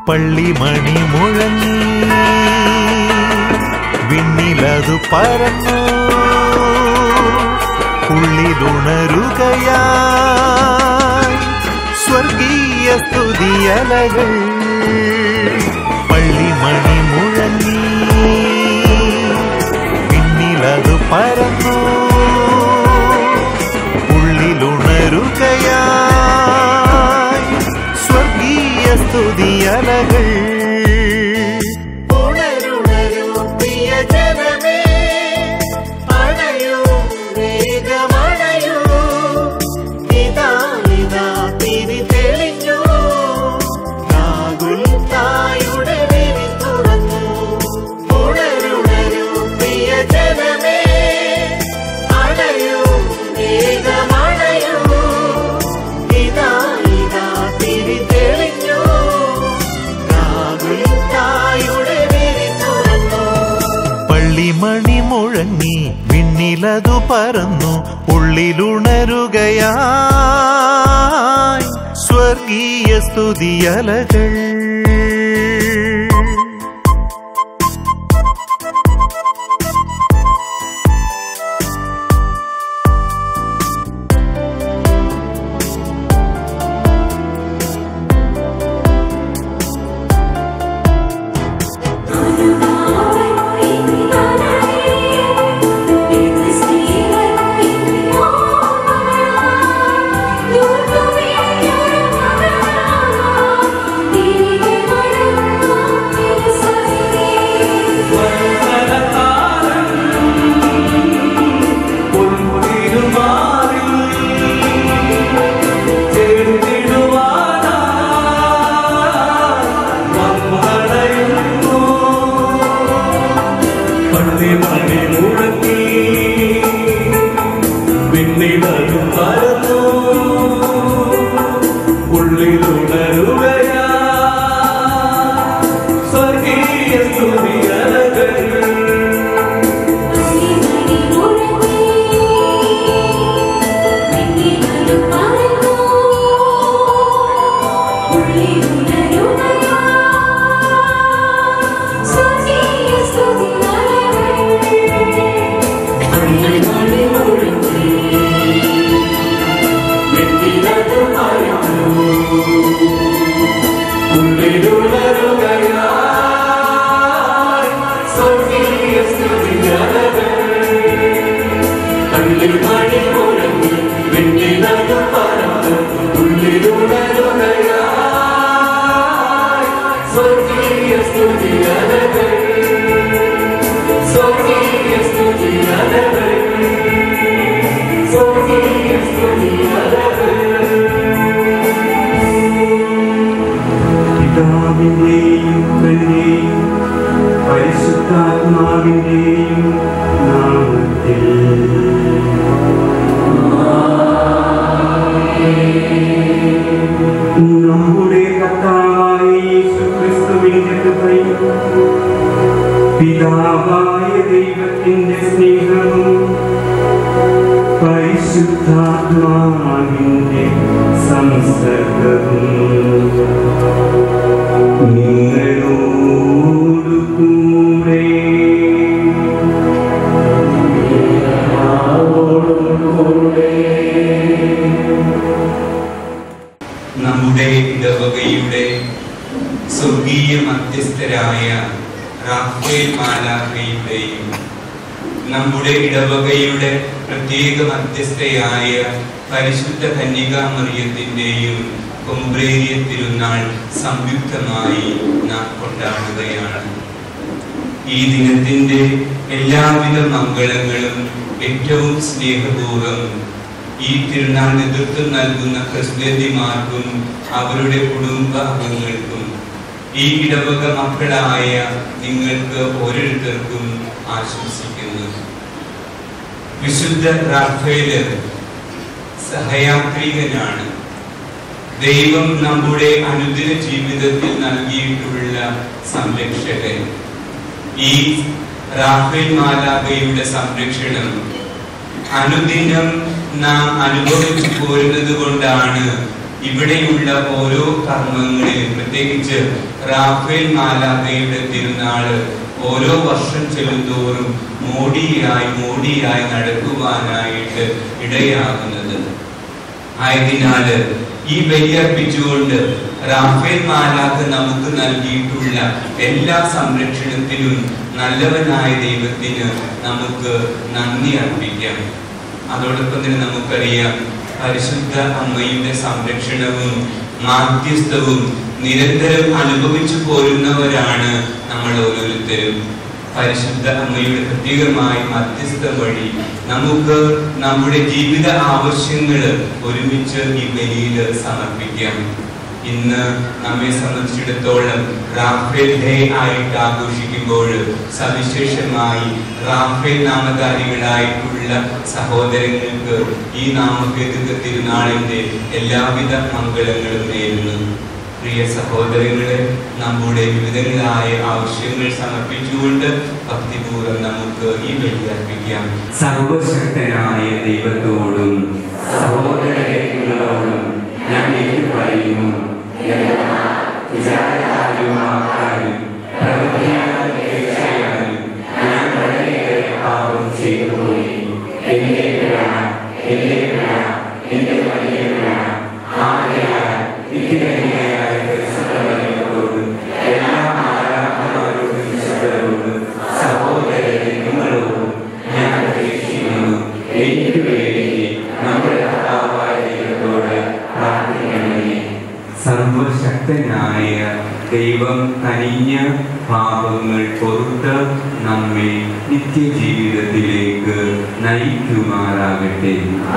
പള്ളിമണി മുഴങ്ങി വിണ്ണിലതു പരന്നു ഉള്ളിലുണരുകയായി സ്വർഗീയ സ്തുതിയലകൾ പള്ളിമണി മുഴങ്ങി പിന്നിലതു പരന്നു ഉള്ളിലുണരുകയായി സ്വർഗീയ സ്തുതിയലകൾ ഉണരുണരൂ പ്രിയജനമേ, അണയൂ, വേഗമണയൂ. ഇതാ, ഇതാ തിരി തെളിഞ്ഞു. രാഗുൽത്തായുടെ വിരി തുറന്നു. ഉണരുണരൂ പ്രിയജനമേ, അണയൂ, വേഗമണയൂ. ഇതാ, ഇതാ തിരി തെളിഞ്ഞു. രാഗുൽത്തായുടെ വിരി തുറന്നു. പള്ളിമണി മുഴങ്ങി വിണ്ണിലതു പറന്നു ഉള്ളിലുണരുകയായി സ്വർഗീയ സ്തുതിയലകൾ ഉള്ളിലുണരുകയാ സ്വർഗീയ സ്തുതിയലകൾ പിതാവിന്റെയും പുത്രന്റെയും പരിശുദ്ധാത്മാവിന്റെയും നാമത്തിൽ നമ്മുടെ കർത്താവായ യേശുക്രിസ്തുവിന്റെ കൃപയും പിതാവായ ദൈവത്തിന്റെ സ്നേഹവും പരിശുദ്ധാത്മാവിന്റെ സംസർഗവും നിങ്ങളോടു കൂടെ നമ്മുടെ ഇടവകയുടെ സ്വർഗീയ മധ്യസ്ഥരായ റാഫേൽ മാലാഖയുടെയും നമ്മുടെ ഇടവകയുടെ പ്രത്യേക മധ്യസ്ഥയായ പരിശുദ്ധ കന്യകാമറിയത്തിന്റെയും കൊമ്പ്രേരിയ തിരുനാൾ സംയുക്തമായി നാം കൊണ്ടാടുകയാണ് ഈ ദിനത്തിന്റെ എല്ലാവിധ മംഗളങ്ങളും ഏറ്റവും സ്നേഹപൂർവ്വം ഈ തിരുനാൾ നേതൃത്വം നൽകുന്ന പ്രസിദ്ധന്തിമാർക്കും അവരുടെ കുടുംബാംഗങ്ങൾക്കും ഈ ഇടവക മക്കളായ നിങ്ങൾക്ക് ഓരോരുത്തർക്കും ആശംസിക്കുന്നു വിശുദ്ധ റാഫേല് സഹയാത്രികനാണ് ദൈവം നമ്മുടെ അനുദിന ജീവിതത്തിൽ നൽകിയിട്ടുള്ള സംരക്ഷകൻ ഈ റാഫേൽ മാലാഖയുടെ സംരക്ഷണം അനുദിനം നാം അനുഭവിച്ചു പോരുന്നത് കൊണ്ടാണ് ഇവിടെയുള്ള ഓരോ കർമ്മങ്ങളിലും പ്രത്യേകിച്ച് റാഫേൽ മാലാഖയുടെ തിരുനാള് ഓരോ വർഷം ചെല്ലുന്തോറും മോടിയായി മോടിയായി നടക്കുവാനായിട്ട് ഇടയാകുന്നത് ആയതിനാല് ഈ ബലിയർപ്പിച്ചുകൊണ്ട് റാഫേൽ മാലാഖ നമുക്ക് നൽകിയിട്ടുള്ള എല്ലാ സംരക്ഷണത്തിനും നല്ലവനായ ദൈവത്തിന് നമുക്ക് നന്ദി അർപ്പിക്കാം അതോടൊപ്പം തന്നെ നമുക്കറിയാം പരിശുദ്ധ അമ്മയുടെ സംരക്ഷണവും മാധ്യസ്ഥവും നിരന്തരം അനുഭവിച്ചു പോരുന്നവരാണ് നമ്മൾ ഓരോരുത്തരും പരിശുദ്ധ അമ്മയുടെ പ്രത്യേകമായ മധ്യസ്ഥം വഴി നമുക്ക് നമ്മുടെ ജീവിത ആവശ്യങ്ങൾ ഒരുമിച്ച് ഈ ബലിയിൽ സമർപ്പിക്കാം ഇന്ന് നമ്മെ സംബന്ധിച്ചിടത്തോളം റാഫേൽ ഡേ ആയിട്ട് ആഘോഷിക്കുമ്പോൾ സവിശേഷമായി റാഫേൽ നാമധാരികളായിട്ടുള്ള സഹോദരങ്ങൾക്ക് ഈ നാമഭേദക തിരുനാളിന്റെ എല്ലാവിധ മംഗളങ്ങളും നേരുന്നു പ്രിയ സഹോദരങ്ങളെ നമ്മുടെ വിവിധങ്ങളായ ആവശ്യങ്ങൾ സമർപ്പിച്ചുകൊണ്ട് ഭക്തിപൂർവ്വം നമുക്ക് ഈ ബലി അർപ്പിക്കാം സർവശക്തനായ ദൈവത്തോടും സഹോദരങ്ങളോടും ഞാൻ ഏറ്റു പറയുന്നു വിചാരത്താലും വാക്കാലും പ്രവൃത്തിയാലും കേൾക്കാനും ഞാൻ വളരെയേറെ പാപം ചെയ്തു പോയി എന്റെ പിഴ എന്റെ പിഴ എന്റെ വലിയ പിഴ ആകയാൽ നിത്യകന്യകയായ പരിശുദ്ധമറിയത്തോടും എല്ലാ ആരാധമാരോടും വിശുദ്ധരോടും സഹോദരരെ നിങ്ങളോടും ഞാൻ അപേക്ഷിക്കുന്നു എനിക്ക് വേണ്ടി നമ്മുടെ കർത്താവായ ദൈവത്തോട് പ്രാർത്ഥിക്കണമേ സർവശക്തനായ ദൈവം കനിഞ്ഞ പാപങ്ങൾ പൊറുത്ത് നമ്മെ നിത്യജീവിതത്തിലേക്ക് നയിക്കുമാറാകട്ടെ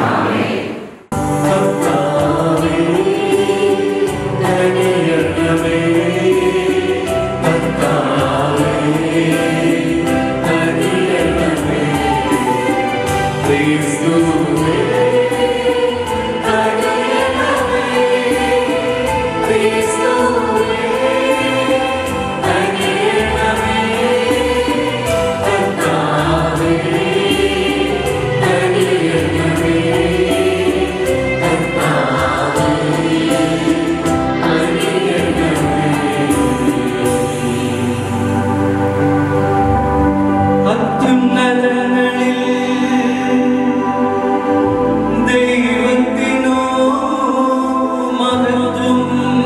അത്യുന്നതങ്ങളിൽ ദൈവത്തിനോ മഹത്വം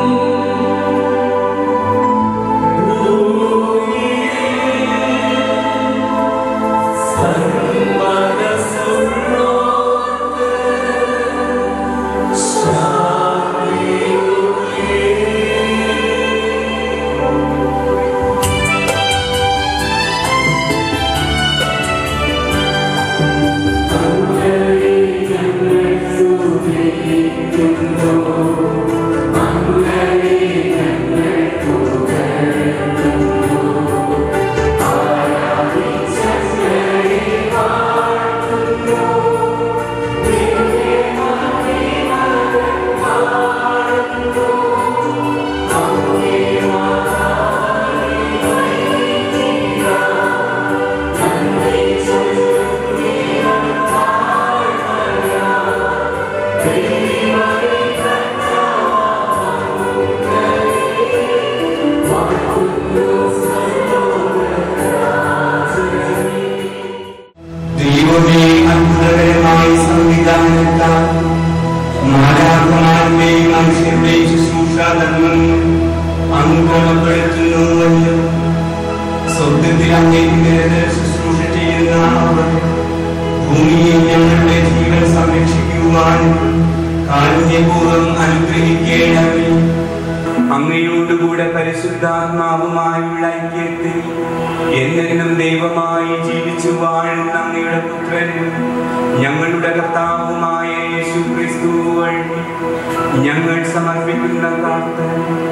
ദൈവമേ അത്ഭുതകരമായ സംവിധാനത്താൽ മാലാഖമാരുടെയും മനുഷ്യരുടെയും ശുശ്രൂഷാധർമ്മങ്ങൾ അനുഗമപ്പെടുത്തുന്നുവല്ലോ സ്വർഗത്തിൽ അങ്ങേക്ക് നിരന്തര ശുശ്രൂഷ ചെയ്യുന്ന അവർ ഭൂമിയെ ഞങ്ങളുടെ ജീവൻ സംരക്ഷിക്കുവാനും കാരുണ്യപൂർവ്വം അനുഗ്രഹിക്കേണമേ അങ്ങയോടുകൂടെ പരിശുദ്ധാത്മാവുമായുള്ള ഐക്യത്തിൽ എന്നെന്നും ദൈവമായി ജീവിച്ചു വാഴുന്ന അങ്ങയുടെ പുത്രനും ഞങ്ങളുടെ കർത്താവുമായ യേശു ക്രിസ്തു വഴി ഞങ്ങൾ സമർപ്പിക്കുന്ന പ്രാർത്ഥന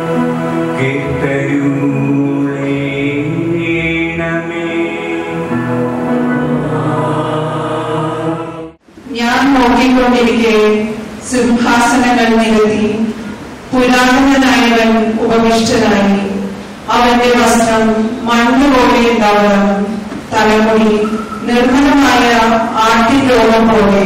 കേട്ടരുളേണമേ ഞാൻ നോക്കിക്കൊണ്ടിരിക്കെ സിംഹാസനങ്ങൾ നിരത്തി പുരാതനനായവൻ ഉപവിഷ്ടനായി അവന്റെ വസ്ത്രം മണ്ണ് പോലെ ഉണ്ടാവണം തലമുടി നിർമ്മലമായ ആട്ടിരോഗം പോലെ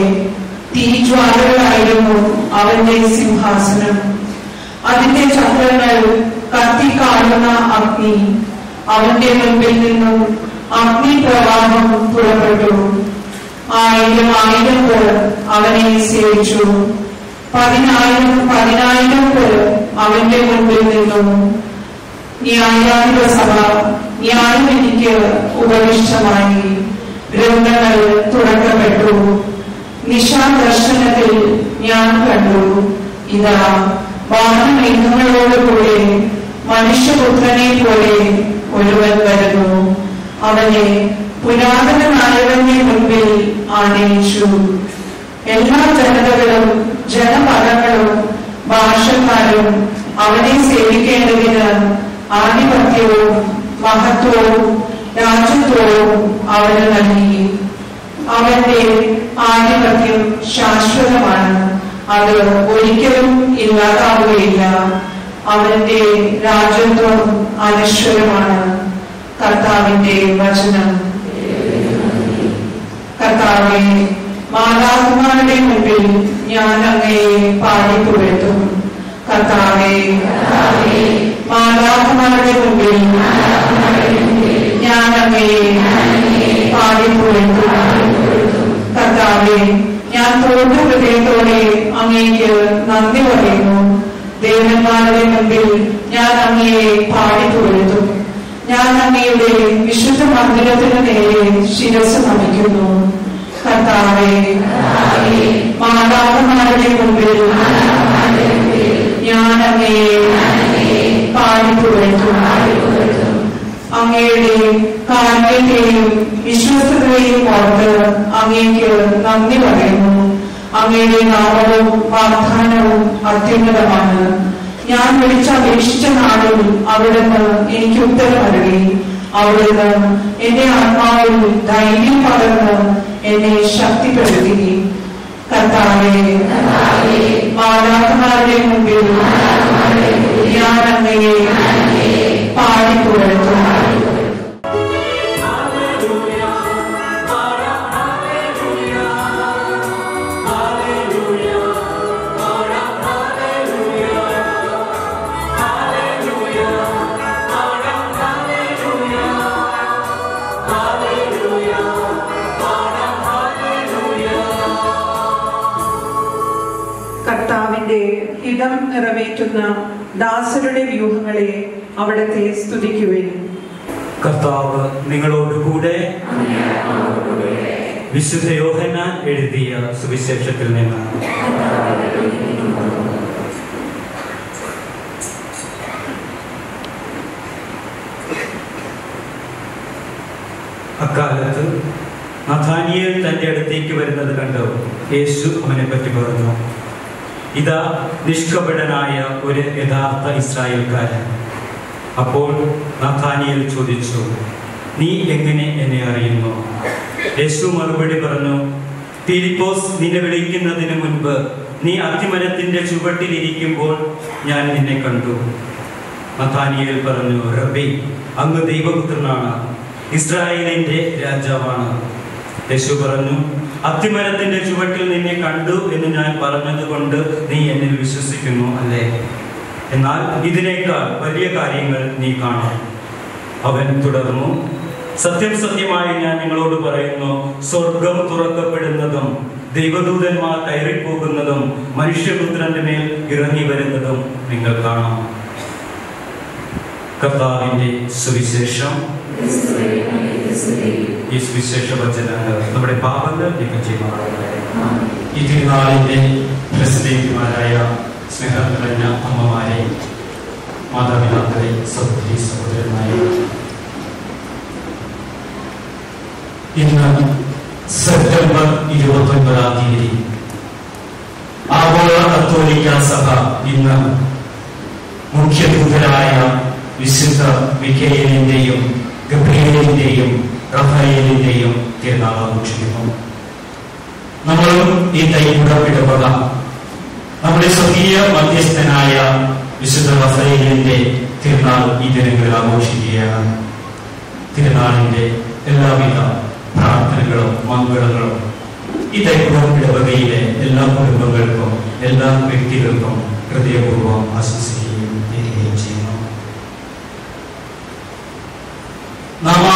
തീജ്വാലകളായിരുന്നു അവന്റെ സിംഹാസനം അതിന്റെ ചക്രങ്ങൾ കത്തിക്കാളുന്ന അഗ്നി അവന്റെ മുൻപിൽ നിന്നും അഗ്നി പ്രവാഹം പുറപ്പെട്ടു ആയിരം ആയിരം പേർ അവനെ സേവിച്ചു പതിനായിരം പതിനായിരം പേർ അവന്റെ മുൻപിൽ നിന്നും ന്യായാധിപ സഭ ന്യായം എനിക്ക് ഉപവിഷ്ടമായി ഗ്രന്ഥങ്ങൾ തുറക്കപ്പെട്ടു നിശാദർശനത്തിൽ ഞാൻ കണ്ടു ഇതാ വാഹനമേഘങ്ങളോടുകൂടെ മനുഷ്യപുത്രനെ പോലെ ഒരുവൻ വരുന്നു അവനെ പുരാതന നായകന്റെ മുൻപിൽ ആനയിച്ചു എല്ലാ ജനതകളും ജനപദങ്ങളും ഭാഷക്കാരും അവനെ സേവിക്കേണ്ടതിന് ആധിപത്യവും മഹത്വവും രാജ്യത്വവും അവന് നൽകി അവന്റെ ആധിപത്യം ശാശ്വതമാണ് അത് ഒരിക്കലും ഇല്ലാതാവുകയില്ല അവന്റെ രാജ്യത്വം അനശ്വരമാണ് കർത്താവിന്റെ വചനം കർത്താവെ മാതാകുമാരുടെ മുമ്പിൽ ഞാൻ അങ്ങയെ പാടിപ്പുഴത്തും കർത്താവെ മാതാകുമാരുടെ മുമ്പിൽ ഞാൻ അങ്ങയെ പാടിപ്പുഴത്തും കർത്താവെ ഞാൻ പൂർണ്ണ ഹൃദയത്തോടെ അങ്ങേക്ക് നന്ദി പറയുന്നു ദേവന്മാരുടെ മുമ്പിൽ ഞാൻ അങ്ങയെ പാടിപ്പുഴത്തും ഞാൻ അങ്ങയുടെ വിശുദ്ധ മന്ദിരത്തിന് നേരെ ശിരസ് നമിക്കുന്നു കർത്താവെ മാതാക്കന്മാരുടെ മുമ്പിൽ ഞാൻ അങ്ങയെ പാടിപ്പുഴയ്ക്കും അങ്ങയുടെ കാരുണ്യത്തെയും വിശ്വസ്തതയെയും ഓർത്ത് അങ്ങേക്ക് നന്ദി പറയുന്നു അങ്ങയുടെ നാമവും വാഗ്ദാനവും അത്യുന്നതമാണ് ഞാൻ വിളിച്ചപേക്ഷിച്ച നാളിൽ അവിടുന്ന് എനിക്ക് ഉത്തരം നൽകി അവിടുന്ന് എന്റെ ആത്മാവിൽ ധൈര്യം പകർന്ന് എന്നെ ശക്തിപ്പെടുത്തി കർത്താവെ മാതാക്കന്മാരുടെ മുമ്പിൽ ഞാൻ അങ്ങയെ പാടിപ്പുഴത്തും കർത്താവിന്റെ ഹിതം നിറവേറ്റുന്ന ദാസരുടെ വ്യൂഹങ്ങളെ അവിടത്തെ സ്തുതിക്കുവിൻ കർത്താവ് നിങ്ങളോടുകൂടെ വിശുദ്ധ യോഹന്നാൻ എഴുതിയ സുവിശേഷത്തിൽ നിന്ന് അക്കാലത്ത് നഥാനിയേൽ തന്റെ അടുത്തേക്ക് വരുന്നത് കണ്ട് യേശു അവനെ പറ്റി പറഞ്ഞു ഇതാ നിഷ്കപടനായ ഒരു യഥാർത്ഥ ഇസ്രായേൽക്കാരൻ അപ്പോൾ നഥാനിയേൽ ചോദിച്ചു നീ എങ്ങനെ എന്നെ അറിയുന്നു യേശു മറുപടി പറഞ്ഞു ഫിലിപ്പോസ് നിന്നെ വിളിക്കുന്നതിന് മുൻപ് നീ അത്തിമരത്തിന്റെ ചുവട്ടിലിരിക്കുമ്പോൾ ഞാൻ നിന്നെ കണ്ടു നഥാനിയേൽ പറഞ്ഞു റബ്ബി അങ്ങ് ദൈവപുത്രനാണ് ഇസ്രായേലിന്റെ രാജാവാണ് യേശു പറഞ്ഞു അത്തിമരത്തിന്റെ ചുവട്ടിൽ നിന്നെ കണ്ടു എന്ന് ഞാൻ പറഞ്ഞതുകൊണ്ട് നീ എന്നിൽ വിശ്വസിക്കുന്നു അല്ലേ എന്നാൽ ഇതിനേക്കാൾ വലിയ കാര്യങ്ങൾ നീ കാണും അവൻ തുടർന്നു സത്യം സത്യമായി ഞാൻ നിങ്ങളോട് പറയുന്നു സ്വർഗം തുറക്കപ്പെടുന്നതും ദൈവദൂതന്മാർ കയറിപ്പോകുന്നതും മനുഷ്യപുത്രന്റെ മേൽ ഇറങ്ങി വരുന്നതും നിങ്ങൾ കാണാം കർത്താവിന്റെ സുവിശേഷം ഈ സുവിശേഷ വചനങ്ങൾ നമ്മുടെ പാപങ്ങൾ നീക്കം ചെയ്യുമാറാകട്ടെ ഈ തിരുനാളിന്റെ പ്രസിദ്ധീമാരായ സ്നേഹം നിറഞ്ഞ അമ്മമാരെ മാതാപിതാക്കളെ സഹോദരി സഹോദരന്മാരെ ഇന്ന് സെപ്റ്റംബർ ഇരുപത്തി ഒൻപതാം തീയതി ആഗോള കത്തോലിക്ക സഭ ഇന്ന് മുഖ്യദൂതരായ വിശുദ്ധ മിക്കയിലിന്റെയും ഗബ്രിയേലിന്റെയും റഫേലിന്റെയും തിരുനാൾ ആഘോഷിക്കുന്നു നമ്മളും ഈ തൈക്കുടപ്പിടവക നമ്മുടെ സ്വകീയ മധ്യസ്ഥനായ വിശുദ്ധ റഫേലിന്റെ തിരുനാൾ ഈ ദിനങ്ങളിൽ ആഘോഷിക്കുകയാണ് തിരുനാളിന്റെ എല്ലാവിധ പ്രാർത്ഥനകളും മംഗളങ്ങളും ഈ തൈക്കുടം ഇടവകയിലെ എല്ലാ കുടുംബങ്ങൾക്കും എല്ലാ വ്യക്തികൾക്കും ഹൃദയപൂർവ്വം ആശംസിക്കുകയും തരികയും ചെയ്യുന്നു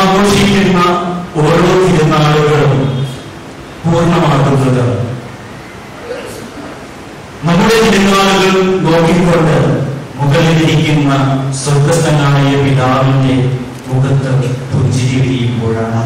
ആഘോഷിക്കുന്ന ഓരോ തിരുനാളുകളും പൂർണ്ണമാക്കുന്നത് നമ്മുടെ തിരുനാളുകൾ നോക്കിക്കൊണ്ട് മുകളിലിരിക്കുന്ന സ്വർഗസ്ഥനായ പിതാവിന്റെ മുഖത്ത് പുഞ്ചിരി വിരിയുമ്പോഴാണ്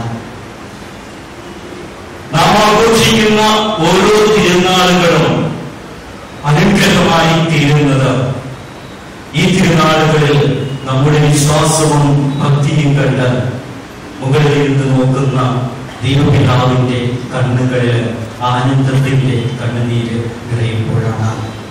നാം ആഘോഷിക്കുന്ന ഓരോ തിരുനാളുകളും അനുഗ്രഹമായി തീരുന്നത് ഈ തിരുനാളുകളിൽ നമ്മുടെ വിശ്വാസവും ഭക്തിയും കണ്ട് മുകളിൽ നിന്ന് നോക്കുന്ന ദൈവപിതാവിന്റെ കണ്ണുകളിൽ ആനന്ദത്തിന്റെ കണ്ണുനീര് നിറയുമ്പോഴാണ്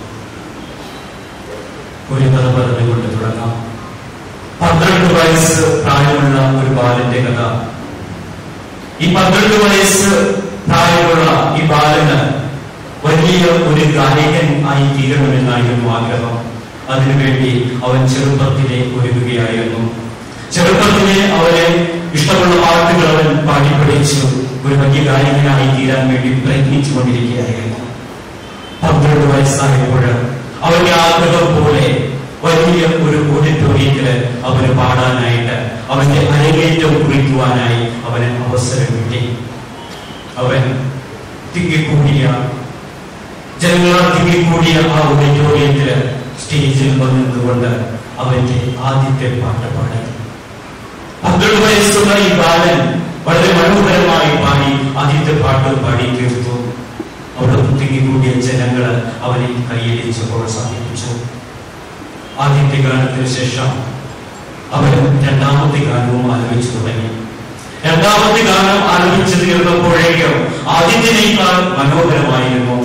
ഒരു കഥ പറഞ്ഞുകൊണ്ട് തുടങ്ങാം പന്ത്രണ്ട് വയസ്സ് പ്രായമുള്ള ഒരു ബാലന്റെ കഥ ഈ പന്ത്രണ്ട് വയസ്സ് പ്രായമുള്ള ഈ ബാലന് വലിയ ഒരു ഗായകൻ ആയി തീരണമെന്നായിരുന്നു ആഗ്രഹം അതിനുവേണ്ടി അവൻ ചെറുപ്പത്തിലെ ഒരുങ്ങുകയായിരുന്നു ചെറുപ്പത്തിലെ അവനെ ഇഷ്ടമുള്ള പാട്ടുകൾ അവൻ പാടി പഠിച്ചു ഒരു വലിയ ഗായകനായി തീരാൻ വേണ്ടി പ്രയത്നിച്ചു കൊണ്ടിരിക്കുകയായിരുന്നു പന്ത്രണ്ട് വയസ്സായപ്പോൾ അവന്റെ ആഗ്രഹം പോലെ വലിയ ഒരു ഓഡിറ്റോറിയത്തില് അവന് പാടാനായിട്ട് അവന്റെ അരങ്ങേറ്റം കുറിക്കുവാനായി അവന് അവസരം കിട്ടി അവൻ തിങ്ങിക്കൂടിയ ജനങ്ങളാൽ തിങ്ങിക്കൂടിയ ആ ഓഡിറ്റോറിയത്തില് സ്റ്റേജിൽ വന്നിരുന്നുകൊണ്ട് അവന്റെ ആദ്യത്തെ പാട്ട് പാടി പന്ത്രണ്ട് വയസ്സുള്ള ഈ ബാലൻ വളരെ മനോഹരമായി പാടി ആദ്യത്തെ പാട്ട് പാടി തീർത്തു അവിടെ തിങ്ങിക്കൂടിയ ജനങ്ങള് അവനെ കൈയടിച്ച് പ്രോത്സാഹിപ്പിച്ചു ആദ്യത്തെ ഗാനത്തിന് ശേഷം അവൻ രണ്ടാമത്തെ ഗാനവും ആലപിച്ചു തുടങ്ങി രണ്ടാമത്തെ ഗാനം ആലപിച്ചു തീർന്നപ്പോഴേക്കും ആദ്യത്തിനേക്കാൾ മനോഹരമായിരുന്നു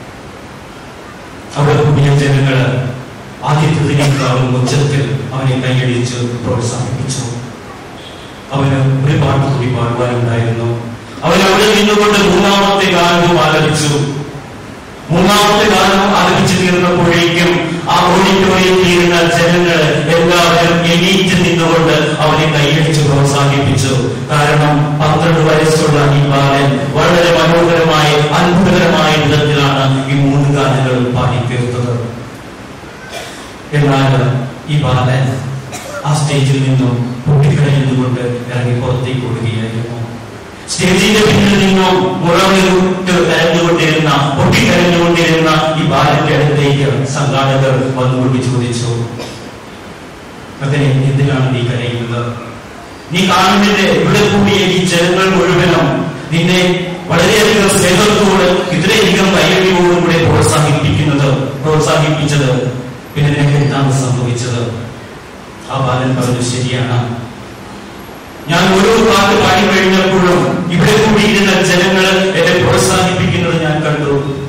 അവിടെ കൂടിയ ജനങ്ങള് ആദ്യത്തിനേക്കാളും ഉച്ചത്തിൽ അവനെ കൈയടിച്ച് പ്രോത്സാഹിപ്പിച്ചു അവന് ഒരു പാട്ട് കൂടി പാടുവാനുണ്ടായിരുന്നു അവൻ അവിടെ നിന്നുകൊണ്ട് മൂന്നാമത്തെ ഗാനവും ആലപിച്ചു മൂന്നാമത്തെ ഗാനം ആലപിച്ചു തീർന്നപ്പോഴേക്കും ആ ഓഡിറ്റോറിയത്തിൽ ഇരുന്ന ജനങ്ങൾ എല്ലാവരും എണീറ്റ് നിന്നുകൊണ്ട് അവനെ കൈയടിച്ച് പ്രോത്സാഹിപ്പിച്ചു കാരണം പന്ത്രണ്ട് വയസ്സുള്ള ഈ ബാലൻ വളരെ മനോഹരമായ അത്ഭുതകരമായ വിധത്തിലാണ് ഈ മൂന്ന് ഗാനങ്ങൾ പാടി തീർത്തത് എന്നാൽ ഈ ബാലൻ ആ സ്റ്റേജിൽ നിന്നും പൊട്ടിക്കരഞ്ഞുകൊണ്ട് ഇറങ്ങി പുറത്തേക്ക് ഓടുകയായിരുന്നു സ്റ്റേജിന്റെ പിന്നിൽ നിന്നും മുറവിട്ട് കരഞ്ഞുകൊണ്ടിരുന്ന പൊട്ടിക്കരഞ്ഞുകൊണ്ടിരുന്ന ഈ ബാലന്റെ അടുത്തേക്ക് സംഘാടകർ വന്നുകൊണ്ട് ചോദിച്ചു മകനെ എന്തിനാണ് നീ കരയുന്നത് നീ കാണുന്നില്ലേ ഇവിടെ കൂടിയ ഈ ജനങ്ങൾ മുഴുവനും നിന്നെ വളരെയധികം സ്നേഹത്തോട് ഇത്രയധികം കയ്യടിയോടും കൂടെ പ്രോത്സാഹിപ്പിക്കുന്നത് പ്രോത്സാഹിപ്പിച്ചത് പിന്നെ നിനക്ക് എന്താണ് സംഭവിച്ചത് ആ ബാലൻ പറഞ്ഞു ശരിയാണ് ഞാൻ ഓരോ പാട്ട് പാടി കഴിഞ്ഞപ്പോഴും ഇവിടെ കൂടിയിരുന്ന ജനങ്ങൾ എന്നെ പ്രോത്സാഹിപ്പിക്കുന്നത് ഞാൻ കണ്ടു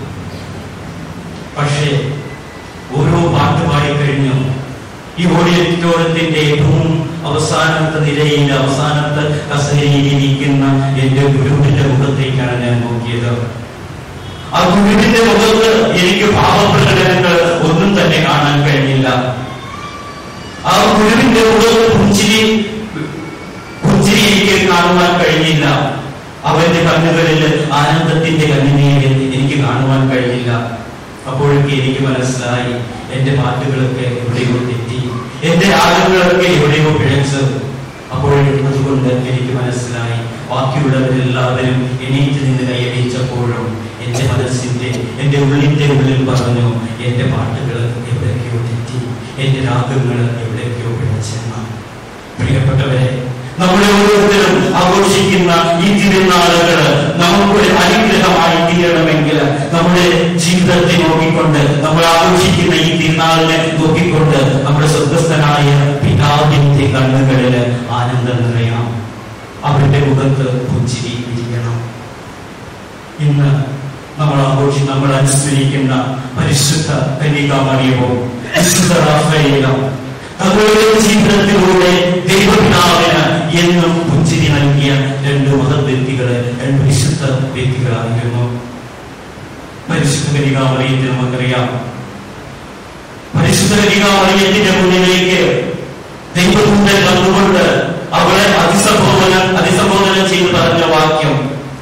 പക്ഷേ ഓരോ പാട്ട് പാടിക്കഴിഞ്ഞു ഈ ഓഡിറ്റോറിയത്തിന്റെ ഏറ്റവും അവസാനത്തെ നിലയിൽ അവസാനത്തെ കസേരയിൽ ഇരിക്കുന്ന എന്റെ ഗുരുവിന്റെ മുഖത്തേക്കാണ് ഞാൻ നോക്കിയത് ആ ഗുരുവിന്റെ മുഖത്ത് എനിക്ക് ഭാവപ്രകടനങ്ങൾ ഒന്നും തന്നെ കാണാൻ കഴിഞ്ഞില്ല ആ ഗുരുവിന്റെ മുഖത്ത് പുഞ്ചിരി പുഞ്ചിരി എനിക്ക് കാണുവാൻ കഴിഞ്ഞില്ല അവന്റെ കണ്ണുകളിൽ ആനന്ദത്തിന്റെ കണ്ണുനീര് എനിക്ക് കാണുവാൻ കഴിഞ്ഞില്ല അപ്പോഴൊക്കെ എനിക്ക് മനസ്സിലായി എന്റെ പാട്ടുകളൊക്കെ എവിടെയോ തെറ്റി എന്റെ രാഗങ്ങളൊക്കെ എവിടെയോ പിഴച്ച് അപ്പോഴും അതുകൊണ്ട് എനിക്ക് മനസ്സിലായി ബാക്കിയുള്ളവരെല്ലാവരും എണീറ്റ് നിന്ന് കൈയടിച്ചപ്പോഴും എന്റെ മനസ്സിന്റെ എന്റെ ഉള്ളിന്റെ ഉള്ളിൽ പറഞ്ഞു എന്റെ പാട്ടുകൾ എവിടേക്കോ തെറ്റി എന്റെ രാഗങ്ങൾ എവിടേക്കോ പിഴച്ചെന്ന പ്രിയപ്പെട്ടവരെ നമ്മുടെ ഓരോരുത്തരും ആഘോഷിക്കുന്ന ഈ തിരുനാളുകൾ നമുക്കൊരു അനുഗ്രഹമായി തീരണമെങ്കിൽ നമ്മുടെ ജീവിതത്തെ നോക്കിക്കൊണ്ട് നമ്മൾ ആഘോഷിക്കുന്ന ഈ തിരുനാളിനെ നോക്കിക്കൊണ്ട് നമ്മുടെ സ്വർഗസ്ഥനായ പിതാവിന്റെ കണ്ണുകളിൽ ആനന്ദം നിറയണം അവരുടെ മുഖത്ത് പുഞ്ചിരി ഇരിക്കണം ഇന്ന് നമ്മൾ ആഘോഷി നമ്മൾ അനുസ്മരിക്കുന്ന പരിശുദ്ധ കന്യകാമറിയവും വിശുദ്ധ റാഫേലും തങ്ങളുടെ ജീവിതത്തിലൂടെ ദൈവപിതാവിന് എന്നും പുഞ്ചിരി നൽകിയ രണ്ട് മഹത് വ്യക്തികള് രണ്ട് വിശുദ്ധ വ്യക്തികളായിരുന്നു പരിശുദ്ധ കനികാമറിയത്തിന് നമുക്കറിയാം പരിശുദ്ധ കനികാമറിയത്തിന്റെ മുന്നിലേക്ക് ദൈവദൂതൻ വന്നുകൊണ്ട് അവളെ അതിസംബോധന അതിസംബോധന ചെയ്ത് പറഞ്ഞ വാക്യം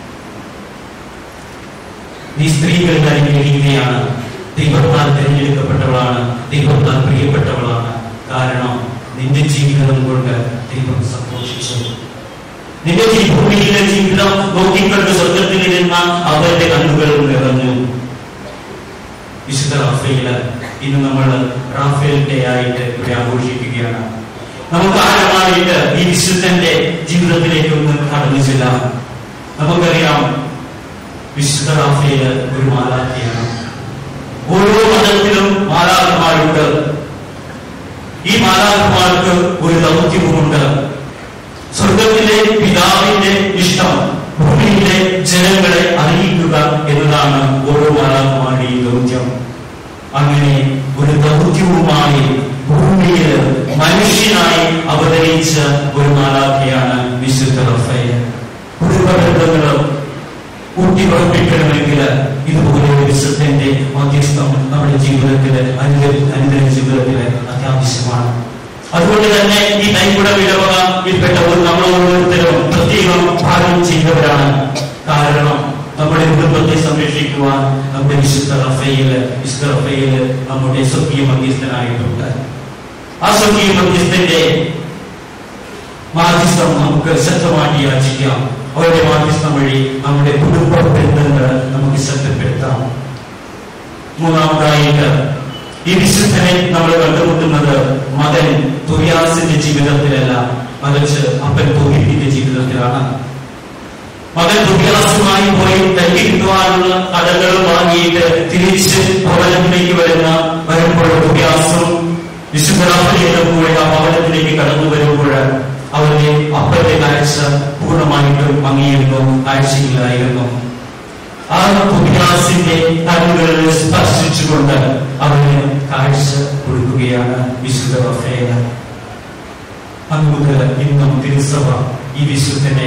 നീ സ്ത്രീകളുടെ അനുഗ്രഹിക്കുകയാണ് ദൈവത്താൽ തിരഞ്ഞെടുക്കപ്പെട്ടവളാണ് ദൈവത്താൽ പ്രിയപ്പെട്ടവളാണ് കാരണം നിന്റെ ജീവിതം കൊണ്ട് ദൈവം സന്തോഷിച്ചു നിന്റെ ഈ ഭൂമിയിലെ ജീവിതം നോക്കിക്കണ്ട് സ്വർഗത്തിലിരുന്ന അവരുടെ കണ്ണുകൾ നിറഞ്ഞു വിശുദ്ധ റാഫേല് ഇന്ന് നമ്മൾ റാഫേൽ ഡേ ആയിട്ട് ഇവിടെ ആഘോഷിക്കുകയാണ് നമുക്ക് ആഴമായിട്ട് ഈ വിശുദ്ധന്റെ ജീവിതത്തിലേക്ക് ഒന്ന് കടന്നു ചെല്ലാം നമുക്കറിയാം വിശുദ്ധ റാഫേല് ഒരു മാലാഖിയാണ് ഓരോ മതത്തിലും മാലാഖമാരുണ്ട് ഈ മാലാഖമാർക്ക് ഒരു ദൗത്യവുമുണ്ട് സ്വർഗത്തിലെ പിതാവിന്റെ ഇഷ്ടം ഭൂമിയിലെ ജനങ്ങളെ അറിയിക്കുക എന്നതാണ് ഓരോ മാലാഖമാരുടെയും ദൗത്യം അങ്ങനെ ഒരു ദൗത്യവുമായി ഭൂമിയിൽ മനുഷ്യനായി അവതരിച്ച ഒരു മാലാഖയാണ് വിശുദ്ധ റഫേൽ കുടുംബബന്ധങ്ങളും ഊട്ടിയുറപ്പിക്കണമെങ്കിൽ ഇതുപോലെ ഒരു വിശുദ്ധന്റെ മധ്യസ്ഥം നമ്മുടെ ജീവിതത്തിൽ അനുദിന അനുദിന ജീവിതത്തിൽ അത്യാവശ്യമാണ് അതുകൊണ്ട് തന്നെ ഈ നൈപുണ വിടവകയിൽപ്പെട്ട ഒരു നമ്മൾ ഓരോരുത്തരും പ്രത്യേകം ഭാരം ചെയ്തവരാണ് കാരണം നമ്മുടെ കുടുംബത്തെ സംരക്ഷിക്കുവാൻ നമ്മുടെ വിശുദ്ധ റഫയില് വിശുദ്ധ റഫയില് നമ്മുടെ സ്വർഗീയ മധ്യസ്ഥനായിട്ടുണ്ട് ആ സ്വർഗീയ മധ്യസ്ഥന്റെ മാധ്യസ്ഥം നമുക്ക് ശക്തമാക്കി യാചിക്കാം അവരുടെ മാധ്യസ്ഥം വഴി നമ്മുടെ കുടുംബ ബന്ധങ്ങൾ നമുക്ക് ശക്തിപ്പെടുത്താം മൂന്നാമതായിട്ട് ഈ വിശുദ്ധനെ നമ്മൾ കണ്ടുമുട്ടുന്നത് മകൻ തുറിയാസിന്റെ ജീവിതത്തിലല്ല മറിച്ച് അപ്പൻ തോഹിപ്പിന്റെ ജീവിതത്തിലാണ് മകൻ തുറിയാസുമായി പോയി തല്ലി കിട്ടുവാനുള്ള കടകൾ വാങ്ങിയിട്ട് തിരിച്ച് ഭവനത്തിലേക്ക് വരുന്ന വരുമ്പോൾ തുറിയാസും വിശുദ്ധരാത്രിയുടെ കൂടെ ആ ഭവനത്തിലേക്ക് കടന്നു വരുമ്പോൾ അവരുടെ അപ്പന്റെ കാഴ്ച പൂർണ്ണമായിട്ടും മങ്ങിയിരുന്നു കാഴ്ചയില്ലായിരുന്നു ആ തുബിയാസിന്റെ കണ്ണുകളിൽ സ്പർശിച്ചുകൊണ്ട് അവന് കാഴ്ച കൊടുക്കുകയാണ് വിശുദ്ധ റഫേല അന്നുമുതൽ ഇന്നും തിരുസഭ ഈ വിശുദ്ധനെ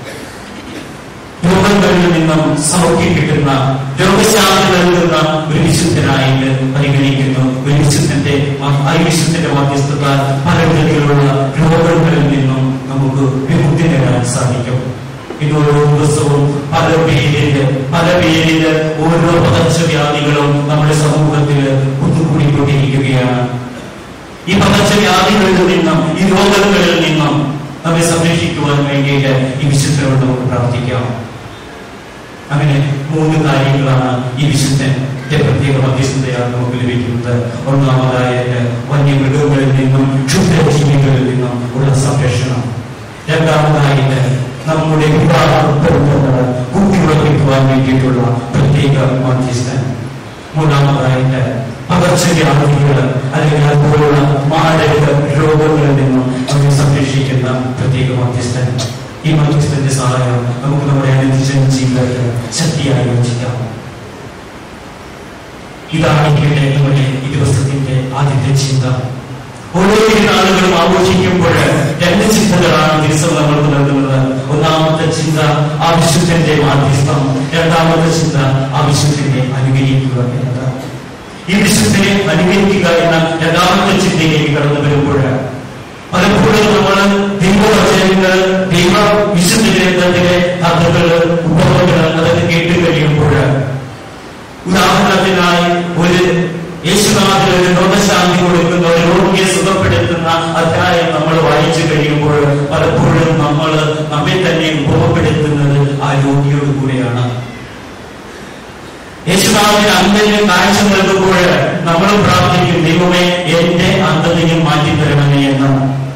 രോഗങ്ങളിൽ നിന്നും സൗഖ്യം കിട്ടുന്ന രോഗശാന്തി നൽകുന്ന ഒരു വിശുദ്ധനായിട്ട് പരിഗണിക്കുന്നു ഒരു വിശുദ്ധന്റെ ആ വിശുദ്ധന്റെ മധ്യസ്ഥത പല വിധത്തിലുള്ള രോഗങ്ങളിൽ നിന്നും നമുക്ക് വിമുക്തി നേടാൻ സാധിക്കും ഇത് ഓരോ ദിവസവും പല പേരില് പല പേരില് ഓരോ പകർച്ചവ്യാധികളും നമ്മുടെ സമൂഹത്തിൽ കുത്തുകൂടിക്കൊണ്ടിരിക്കുകയാണ് ഈ പകർച്ചവ്യാധികളിൽ നിന്നും ഈ രോഗങ്ങളിൽ നിന്നും നമ്മെ സംരക്ഷിക്കുവാൻ വേണ്ടിയിട്ട് ഈ വിശുദ്ധരോട് നമുക്ക് പ്രാർത്ഥിക്കാം അങ്ങനെ മൂന്ന് കാര്യങ്ങളാണ് ഈ വിശുദ്ധന്റെ പ്രത്യേക മധ്യസ്ഥതയാണ് നമുക്ക് ലഭിക്കുന്നത് ഒന്നാമതായിട്ട് വന്യമൃഗങ്ങളിൽ നിന്നും ക്ഷുദ്രജീവികളിൽ നിന്നും ഉള്ള സംരക്ഷണം രണ്ടാമതായിട്ട് നമ്മുടെ വിവാഹ ബന്ധങ്ങൾ കുത്തിയുറപ്പിക്കുവാൻ വേണ്ടിയിട്ടുള്ള പ്രത്യേക മധ്യസ്ഥൻ മൂന്നാമതായിട്ട് പകർച്ചവ്യാധികൾ അല്ലെങ്കിൽ അതുപോലുള്ള മാരക രോഗങ്ങളിൽ നിന്നും നമ്മെ സംരക്ഷിക്കുന്ന പ്രത്യേക മധ്യസ്ഥൻ ഈ മധ്യസ്ഥന്റെ സഹായം നമുക്ക് നമ്മുടെ അനുദിന ജീവിതത്തിൽ ശക്തിയായി യോജിക്കാം ഇതാണ് ഇവിടെ നമ്മുടെ ഈ ദിവസത്തിന്റെ ആദ്യത്തെ ചിന്ത ഓരോ നാളുകളും ആഘോഷിക്കുമ്പോൾ രണ്ട് ചിന്തകളാണ് ദിവസം നമ്മൾക്ക് നൽകുന്നത് ഒന്നാമത്തെ ചിന്ത ആ വിശുദ്ധന്റെ മാധ്യസ്ഥം രണ്ടാമത്തെ ചിന്ത ആ വിശുദ്ധനെ അനുകരിക്കുക എന്നത് ഈ വിശുദ്ധനെ അനുകരിക്കുക എന്ന രണ്ടാമത്തെ ചിന്തയിലേക്ക് കടന്നു വരുമ്പോൾ പലപ്പോഴും നമ്മൾ ദൈവവചനങ്ങൾ ദൈവ വിശുദ്ധ ഗ്രന്ഥത്തിലെ കഥകള് ഉപമകള് അതൊക്കെ കേട്ട് കഴിയുമ്പോൾ ഉദാഹരണത്തിനായി ഒരു യേശുനാഥിൽ ഒരു രോഗശാന്തി കൊടുക്കുന്ന ഒരു രോഗിയെ സുഖപ്പെടുത്തുന്ന അധ്യായം നമ്മൾ വായിച്ചു കഴിയുമ്പോൾ പലപ്പോഴും നമ്മൾ നമ്മെ തന്നെ ഉപമപ്പെടുത്തുന്നത് ആ രോഗിയോട് കൂടെയാണ് യേശുനാഥിന് അന്ധന് കാഴ്ച നൽകുമ്പോൾ നമ്മളും പ്രാർത്ഥിക്കും ദൈവമേ എന്റെ അന്ധതയും മാറ്റിത്തരണമേ എന്ന്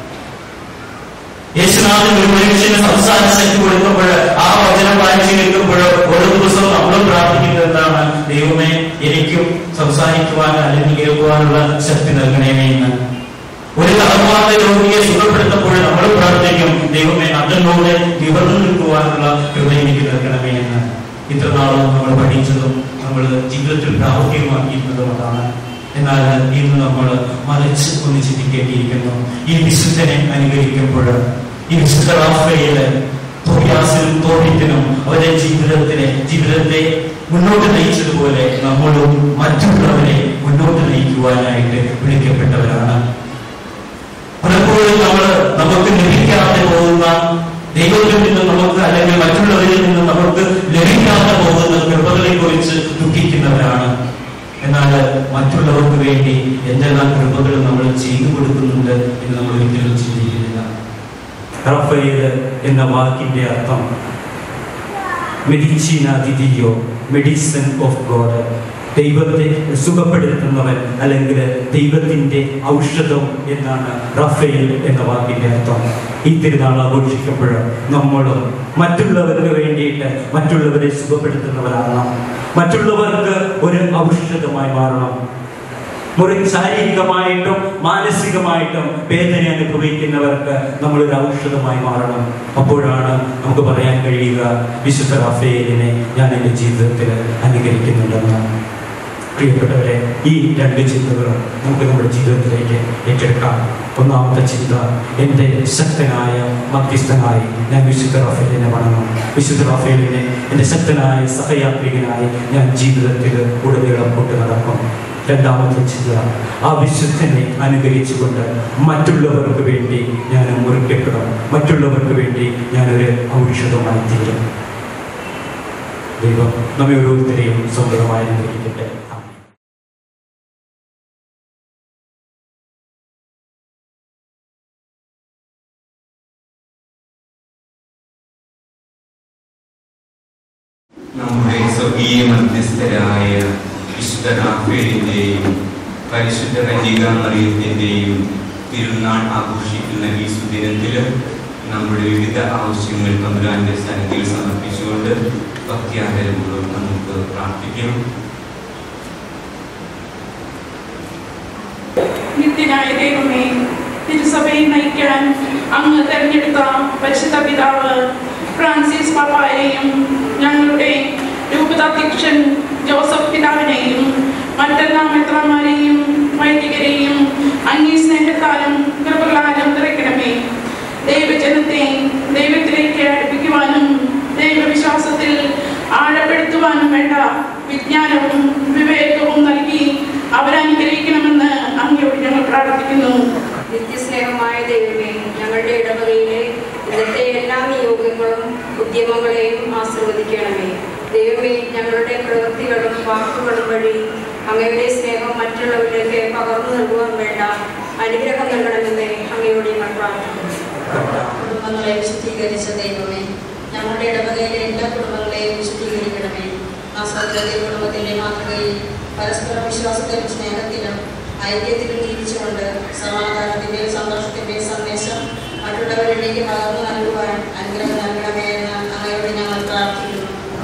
യേശുനാഥൻ ഒരു മനുഷ്യന് സംസാര ശക്തി കൊടുക്കുമ്പോൾ ആ വചനം വായിച്ചു കേൾക്കുമ്പോൾ ഓരോ ദിവസവും നമ്മളും പ്രാർത്ഥിക്കുന്നത് എന്താണ് ദൈവമേ എനിക്കും സംസാരിക്കുവാൻ അല്ലെങ്കിൽ കേൾക്കുവാനുള്ള ശക്തി നൽകണമേ എന്ന് ഒരു തലമുറ രോഗിയെ സുഖപ്പെടുത്തപ്പോൾ നമ്മൾ പ്രാർത്ഥിക്കും ദൈവമേ അതിനോട് നിവർന്നു നിൽക്കുവാനുള്ള കൃപ എനിക്ക് നൽകണമേ എന്ന് ഇത്ര നാളും നമ്മൾ പഠിച്ചതും നമ്മൾ ജീവിതത്തിൽ പ്രാവർത്തികമാക്കിയിരുന്നതും അതാണ് എന്നാൽ ഇന്ന് നമ്മൾ മറിച്ച് ഒന്ന് ചിന്തിക്കേണ്ടിയിരിക്കുന്നു ഈ വിശുദ്ധനെ അനുകരിക്കുമ്പോൾ ഈ വിശുദ്ധ റാഫയില് തോയാസിനും തോപ്പിത്തിനും അവരുടെ ജീവിതത്തിലെ ജീവിതത്തെ മുന്നോട്ട് നയിച്ചതുപോലെ നമ്മളും മറ്റുള്ളവരെ മുന്നോട്ട് നയിക്കുവാനായിട്ട് വിളിക്കപ്പെട്ടവരാണ് പലപ്പോഴും നമ്മൾ നമുക്ക് ലഭിക്കാതെ പോകുന്ന ദൈവത്തിൽ നിന്ന് നമുക്ക് അല്ലെങ്കിൽ മറ്റുള്ളവരിൽ നിന്ന് നമുക്ക് ലഭിക്കാതെ പോകുന്ന കൃപകളെ കുറിച്ച് ദുഃഖിക്കുന്നവരാണ് എന്നാൽ മറ്റുള്ളവർക്ക് വേണ്ടി എന്തെല്ലാം കൃപകൾ നമ്മൾ ചെയ്തു കൊടുക്കുന്നുണ്ട് എന്ന് നമ്മൾ ഒരിക്കലും ചിന്തിക്കുന്നില്ല റഫയേൽ എന്ന വാക്കിൻ്റെ അർത്ഥം മെഡിച്ചീന ദിദിയോ മെഡിസിൻ ഓഫ് ഗോഡ് ദൈവത്തെ സുഖപ്പെടുത്തുന്നവൻ അല്ലെങ്കിൽ ദൈവത്തിൻ്റെ ഔഷധം എന്നാണ് റഫേൽ എന്ന വാക്കിൻ്റെ അർത്ഥം ഈ തിരുനാൾ ആഘോഷിക്കുമ്പോൾ നമ്മളും മറ്റുള്ളവർക്ക് വേണ്ടിയിട്ട് മറ്റുള്ളവരെ സുഖപ്പെടുത്തുന്നവരാകണം മറ്റുള്ളവർക്ക് ഒരു ഔഷധമായി മാറണം മുറി ശാരീരികമായിട്ടും മാനസികമായിട്ടും വേദന അനുഭവിക്കുന്നവർക്ക് നമ്മളൊരു ഔഷധമായി മാറണം അപ്പോഴാണ് നമുക്ക് പറയാൻ കഴിയുക വിശുദ്ധ റാഫേലിനെ ഞാൻ എൻ്റെ ജീവിതത്തിൽ അനുകരിക്കുന്നുണ്ടെന്ന് പ്രിയപ്പെട്ടവരെ ഈ രണ്ട് ചിന്തകളും നമുക്ക് നമ്മുടെ ജീവിതത്തിലേക്ക് ഏറ്റെടുക്കാം ഒന്നാമത്തെ ചിന്ത എൻ്റെ ശക്തനായ മധ്യസ്ഥനായി ഞാൻ വിശുദ്ധ റാഫേലിനെ വണങ്ങും വിശുദ്ധ റാഫേലിനെ എൻ്റെ ശക്തനായ സഹയാത്രികനായി ഞാൻ ജീവിതത്തിൽ ഉടനീളം കൊണ്ടു നടക്കും രണ്ടാമത്തെ ചിന്ത ആ വിശുദ്ധനെ അനുകരിച്ചുകൊണ്ട് മറ്റുള്ളവർക്ക് വേണ്ടി ഞാൻ മുറിക്കപ്പെടും മറ്റുള്ളവർക്ക് വേണ്ടി ഞാനൊരു ഔഷധമായി തീരും ദൈവം നമ്മെ ഓരോരുത്തരെയും സ്വന്തമായി അനുഗ്രഹിക്കട്ടെ ആമേൻ. നമ്മുടെ സ്വർഗീയ മധ്യസ്ഥരായ വിശുദ്ധ റാഫേലിന്റെയും പരിശുദ്ധ കന്യക മറിയത്തിന്റെയും തിരുനാൾ ആഘോഷിക്കുന്ന ഈ സുദിനത്തില് നമ്മുടെ വിവിധ ആവശ്യങ്ങൾ തമ്പുരാന്റെ സന്നിധിയിൽ സമർപ്പിച്ചുകൊണ്ട് ഭക്തിയാദരപൂർവ്വം നമുക്ക് പ്രാർത്ഥിക്കാം നിത്യനായ ദൈവമേ തിരുസഭയെ നയിക്കാൻ അങ്ങ് തെരഞ്ഞെടുത്ത പരിശുദ്ധ പിതാവ് ഫ്രാൻസിസ് പാപ്പായെയും ഞങ്ങളുടെ രൂപതാധ്യക്ഷൻ ജോസഫ് പിതാവിനെയും മറ്റെല്ലാ മെത്രന്മാരെയും വൈദികരെയും അങ്ങേ സ്നേഹത്താലും കൃപകളാലും നിറയ്ക്കണമേ ദൈവജനത്തെ ദൈവത്തിലേക്ക് അടുപ്പിക്കുവാനും ദൈവവിശ്വാസത്തിൽ ആഴപ്പെടുത്തുവാനും വേണ്ട വിജ്ഞാനവും വിവേകവും നൽകി അവരനുഗ്രഹിക്കണമെന്ന് അങ്ങയോട് ഞങ്ങൾ പ്രാർത്ഥിക്കുന്നു നിത്യസ്നേഹമായ ദൈവമേ ഞങ്ങളുടെ ഇടവകയിലെ ഇന്നത്തെ എല്ലാ നിയോഗങ്ങളും ഉദ്യമങ്ങളെയും ആശീർവദിക്കണമേ ദൈവമേ ഞങ്ങളുടെ പ്രവൃത്തികളും വാക്കുകളും വഴി അങ്ങയുടെ സ്നേഹം മറ്റുള്ളവരിലേക്ക് പകർന്നു നൽകുവാൻ വേണ്ട അനുഗ്രഹം നൽകണമെന്ന് അങ്ങയോട് ഞങ്ങൾ പ്രാർത്ഥിക്കുന്നു കുടുംബങ്ങളെ വിശുദ്ധീകരിച്ച ദൈവമേ ഞങ്ങളുടെ ഇടവകയിലെ എല്ലാ കുടുംബങ്ങളെയും വിശുദ്ധീകരിക്കണമേ ആ സൗന്ദര്യ കുടുംബത്തിന്റെ മാതൃകയിൽ പരസ്പര വിശ്വാസത്തിലും സ്നേഹത്തിലും ഐക്യത്തിലും ജീവിച്ചുകൊണ്ട് സമാധാനത്തിന്റെയും സന്തോഷത്തിന്റെയും സന്ദേശം മറ്റുള്ളവരിലേക്ക് പകർന്നു നൽകുവാൻ അനുഗ്രഹം നൽകണമേ എന്ന് അങ്ങയോട് ഞങ്ങൾ പ്രാർത്ഥിക്കുന്നു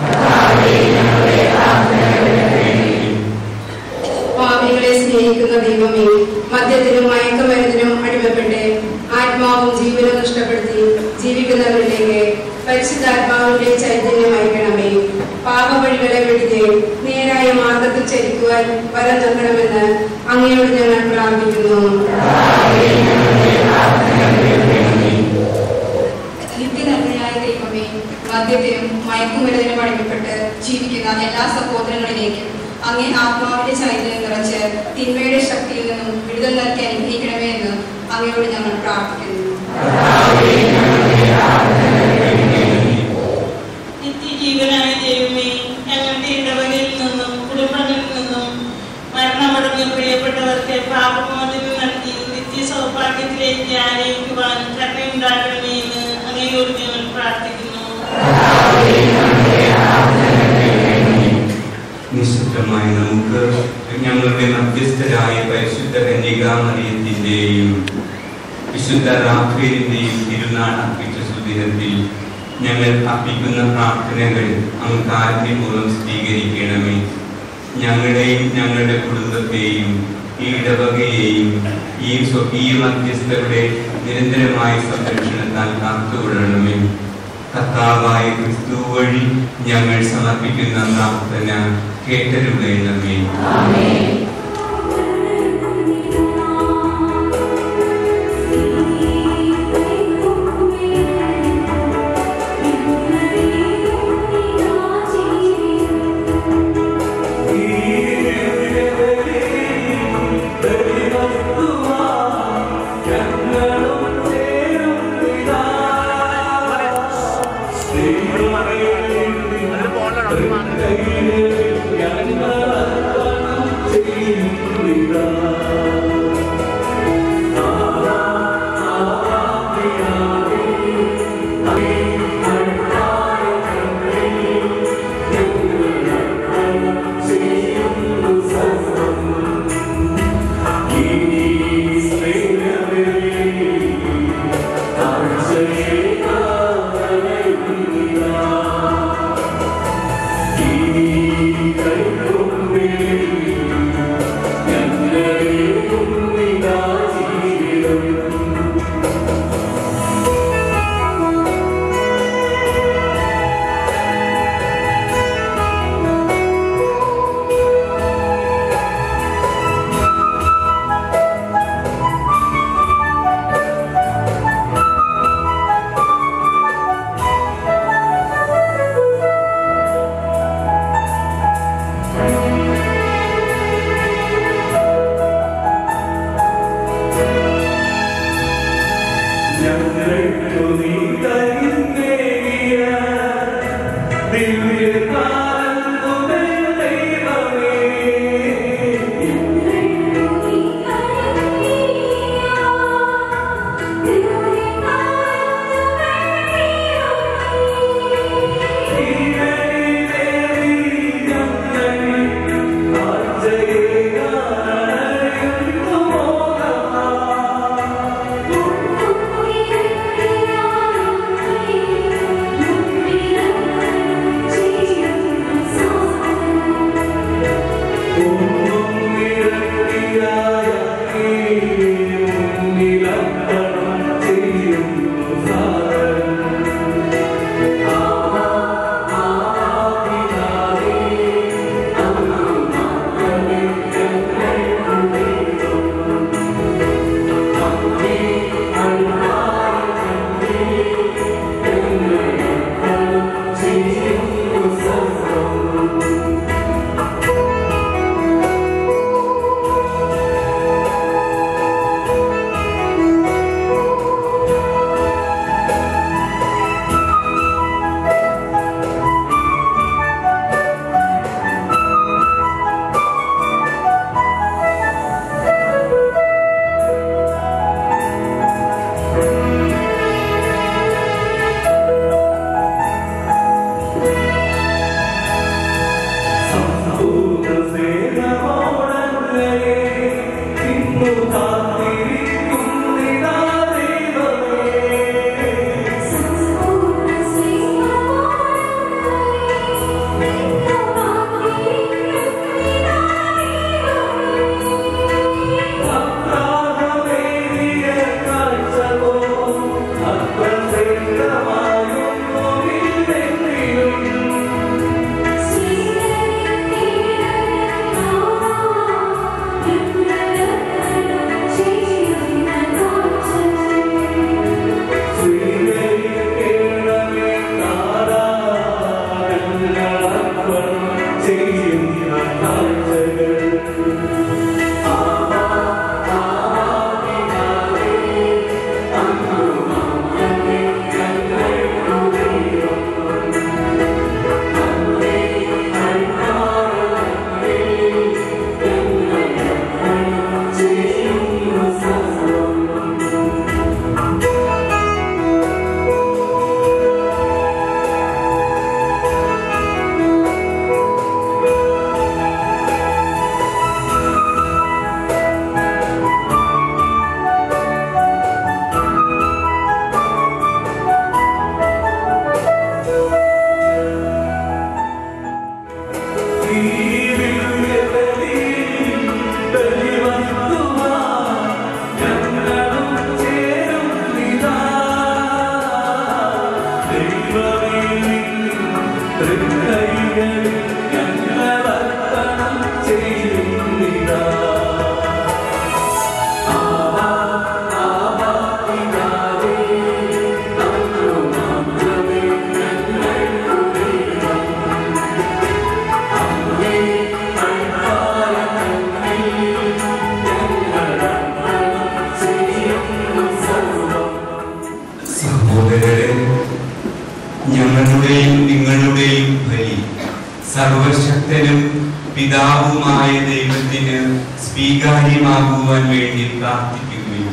പാപികളെ സ്നേഹിക്കുന്ന ദൈവമേ മദ്യത്തിനും മയക്കുമരുന്നിനും അടിമപ്പെട്ട് ആത്മാവും ജീവനും നഷ്ടപ്പെടുത്തി ജീവിക്കുന്നവരിലേക്ക് പരിശുദ്ധാത്മാവിന്റെ ചൈതന്യം അയക്കണമേ പാപവഴികളെ വെടിഞ്ഞ് നേരായ മാർഗത്തിൽ ചരിക്കുവാൻ വരം നൽകണമെന്ന് അങ്ങയോട് ഞങ്ങൾ പ്രാർത്ഥിക്കുന്നു നിത്യനന്മയായ ദൈവമേ മദ്യത്തിനും മയക്കുമരുന്നിനും അടിമപ്പെട്ട് ജീവിക്കുന്ന എല്ലാ സഹോദരങ്ങളിലേക്കും അങ്ങേ ആത്മാവിന്റെ ചൈതന്യം നിറച്ച് തിന്മയുടെ ശക്തിയിൽ നിന്നും വിടുതൽ നൽകി അനുഗ്രഹിക്കണമേ എന്ന് അങ്ങയോട് ഞങ്ങൾ പ്രാർത്ഥിക്കുന്നു നിത്യജീവനായ ദൈവമേ ഞങ്ങളുടെ ഇടവകയിൽ നിന്നും കുടുംബങ്ങളിൽ നിന്നും മരണമടഞ്ഞ പ്രിയപ്പെട്ടവർക്ക് പാപമോചനം നൽകി നിത്യ സൗഭാഗ്യത്തിലേക്ക് ആനയിക്കുവാൻ കരുണയുണ്ടാകണമേ എന്ന് അങ്ങയോട് ഞങ്ങൾ പ്രാർത്ഥിക്കുന്നു നിശബ്ദമായി നമുക്ക് ഞങ്ങളുടെ മധ്യസ്ഥരായ പരിശുദ്ധ കന്യകാമറിയത്തിന്റെയും വിശുദ്ധ റാഫേലിന്റെയും തിരുനാൾ അർപ്പിച്ച സുദിനത്തിൽ ഞങ്ങൾ അർപ്പിക്കുന്ന പ്രാർത്ഥനകൾ അങ്ങ് കാരുണ്യപൂർവ്വം സ്വീകരിക്കണമേ ഞങ്ങളെയും ഞങ്ങളുടെ കുടുംബത്തെയും ഈ ഇടവകയെയും ഈ സ്വകീയ മധ്യസ്ഥരുടെ നിരന്തരമായ സംരക്ഷണത്താൽ കാത്തുകൊള്ളണമേ കർത്താവായ ക്രിസ്തു വഴി ഞങ്ങൾ സമർപ്പിക്കുന്ന പ്രാർത്ഥന കേട്ടരുളയണമേ ഞങ്ങൾ സഹോദരരെ ഞങ്ങളുടെയും നിങ്ങളുടെയും ബലി സർവശക്തനും പിതാവുമായ ദൈവത്തിന് സ്വീകാര്യമാകുവാൻ വേണ്ടി പ്രാർത്ഥിക്കുകയും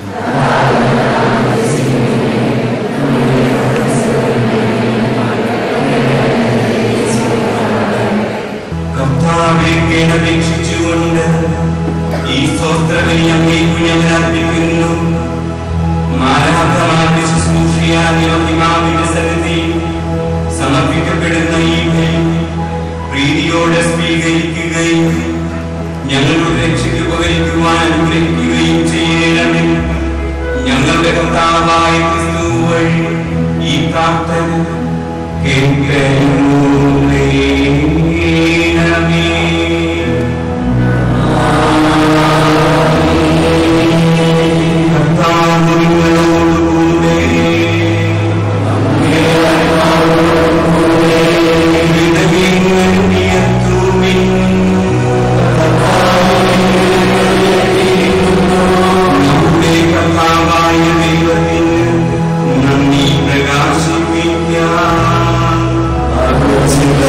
കർത്താവെ കേണപേക്ഷിച്ചുകൊണ്ട് ഈ സ്തോത്രബലി അങ്ങേക്കു ഞങ്ങൾ അർപ്പിക്കുന്നു മാലാഖമാരുടെ ശുശ്രൂഷയായ മഹിമാവിന്റെ സന്നിധിയിൽ സമർപ്പിക്കപ്പെടുന്ന ഈ ബലി പ്രീതിയോടെ സ്വീകരിക്കുകയും ഞങ്ങളുടെ രക്ഷയ്ക്ക് ഉപകരിക്കുവാൻ അനുഗ്രഹിക്കുകയും ചെയ്യണമേ ഞങ്ങളുടെ കർത്താവായ ക്രിസ്തു വഴി ഈ പ്രാർത്ഥന കേൾക്കണമേ കർത്താവ് നിങ്ങളോടുകൂടെ ഹൃദയങ്ങൾ ഉയർത്തുവിൻ. നമ്മുടെ കർത്താവായ ദൈവത്തിന് നന്ദി പ്രകാശിപ്പിക്കാം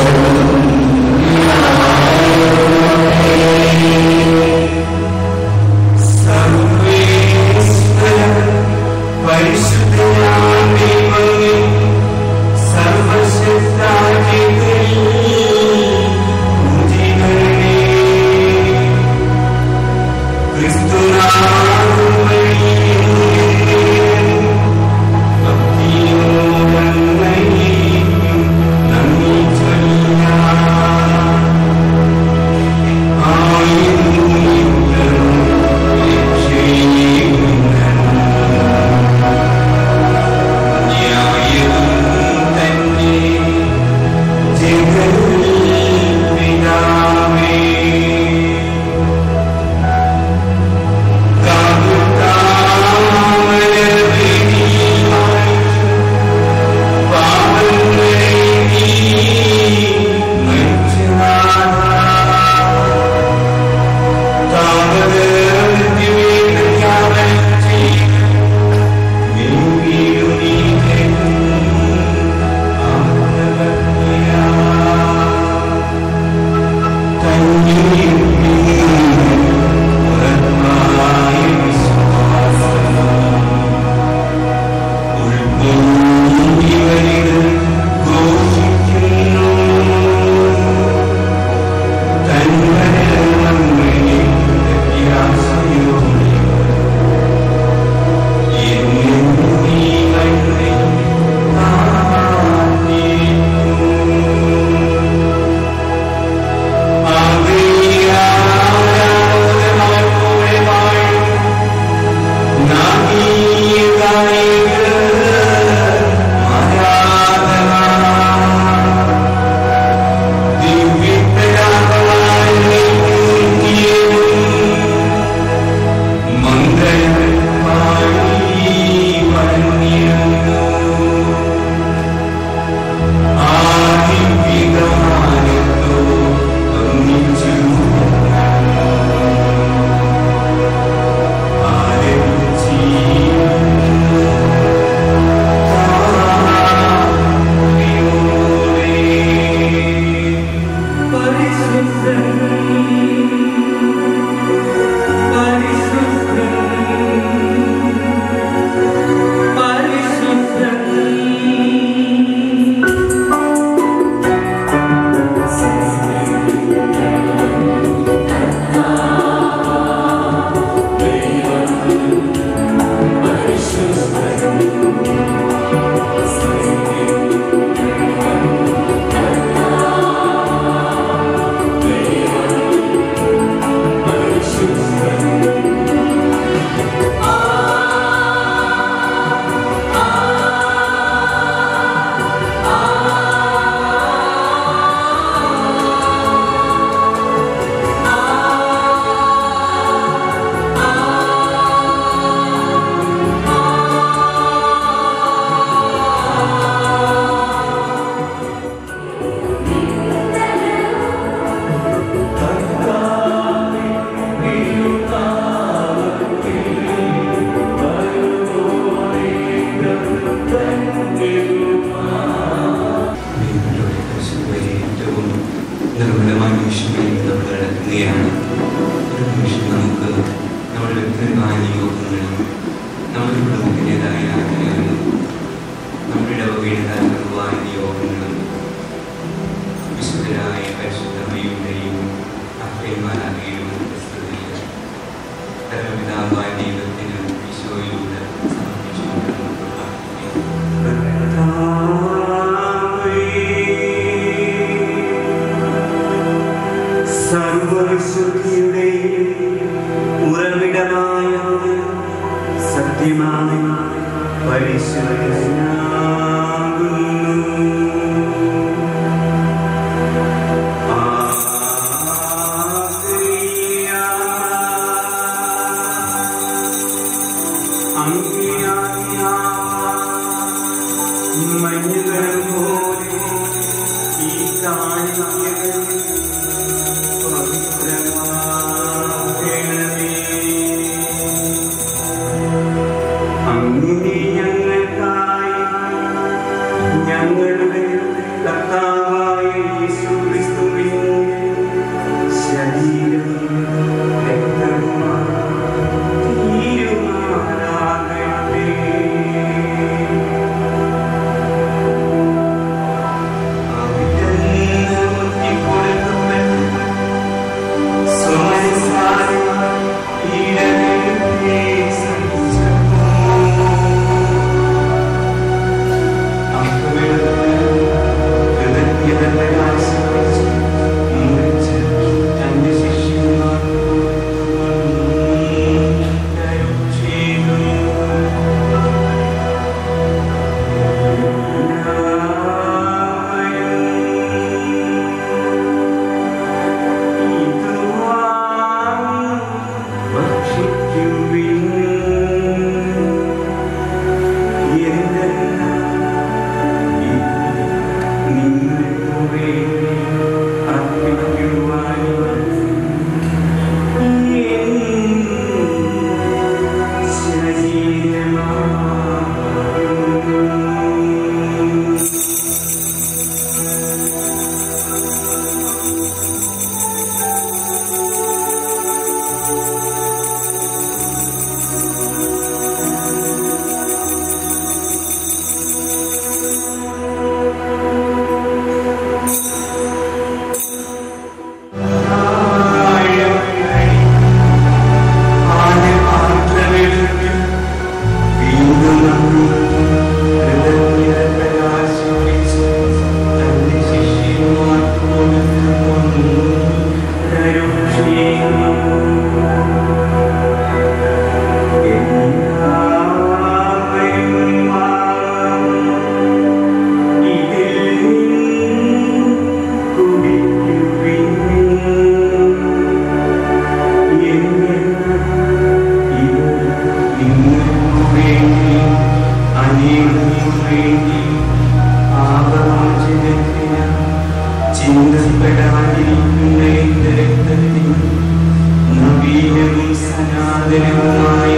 ചിന്തപ്പെടാതിരിക്കുന്ന എന്റെ രക്തത്തിൽ നവീനവും സനാതനവുമായി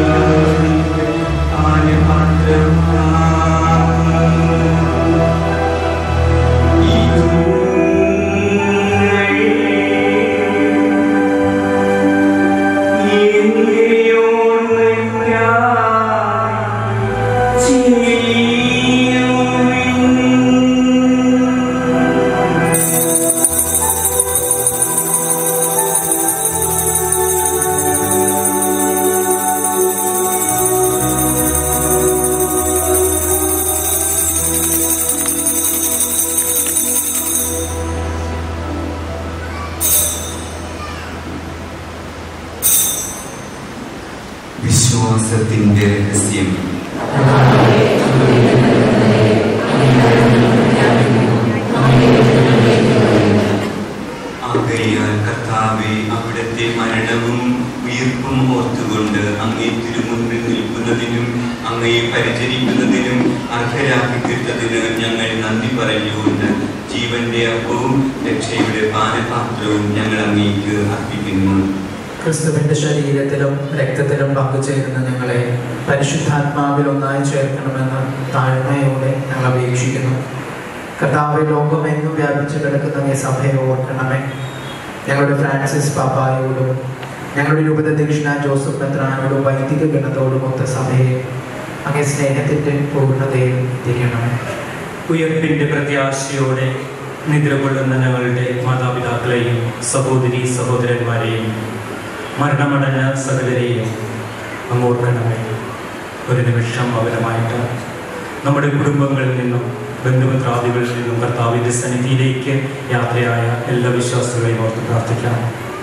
വിശ്വാസത്തിന്റെ രഹസ്യം ആകയാൽ കർത്താവെ അവിടുത്തെ മരണവും ഉയർപ്പും ഓർത്തുകൊണ്ട് അങ്ങേ തിരുമുമ്പിൽ നിൽക്കുന്നതിനും അങ്ങയെ പരിചരിക്കുന്നതിനും അർഹരാക്കി തീർത്തതിന് ഞങ്ങൾ നന്ദി പറഞ്ഞുകൊണ്ട് ജീവന്റെ അപ്പവും രക്ഷയുടെ പാനപാത്രവും ഞങ്ങൾ അങ്ങേക്ക് അർപ്പിക്കുന്നു ക്രിസ്തുവിന്റെ ശരീരത്തിലും രക്തത്തിലും പങ്കുചേരുന്ന ഞങ്ങളെ പരിശുദ്ധാത്മാവിൽ ഒന്നായി ചേർക്കണമെന്ന് താഴ്മയോടെ ഞങ്ങൾ അപേക്ഷിക്കുന്നു കർത്താവ് ലോകമെങ്ങും വ്യാപിച്ചു കിടക്കുന്ന ഈ സഭയെ ഓർക്കണമേ ഞങ്ങളുടെ ഫ്രാൻസിസ് പാപ്പായോടും ഞങ്ങളുടെ രൂപതദക്ഷിണ ജോസഫ് മെത്രാനോടും വൈദിക ഗണത്തോടും ഒത്ത സഭയെ അങ്ങേ സ്നേഹത്തിന്റെ പൂർണ്ണതയിൽ തിരിയണമേ ഉയർപ്പിന്റെ പ്രത്യാശയോടെ നിദ്രകൊള്ളുന്ന ഞങ്ങളുടെ മാതാപിതാക്കളെയും സഹോദരി സഹോദരന്മാരെയും മരണമടഞ്ഞ സകലരെയും അങ്ങോർക്കണമേ ഒരു നിമിഷം പകരമായിട്ട് നമ്മുടെ കുടുംബങ്ങളിൽ നിന്നും ബന്ധുമിത്രാദികളിൽ നിന്നും കർത്താവിൻ്റെ സന്നിധിയിലേക്ക് യാത്രയായ എല്ലാ വിശ്വാസികളെയും ഓർത്ത് പ്രാർത്ഥിക്കാം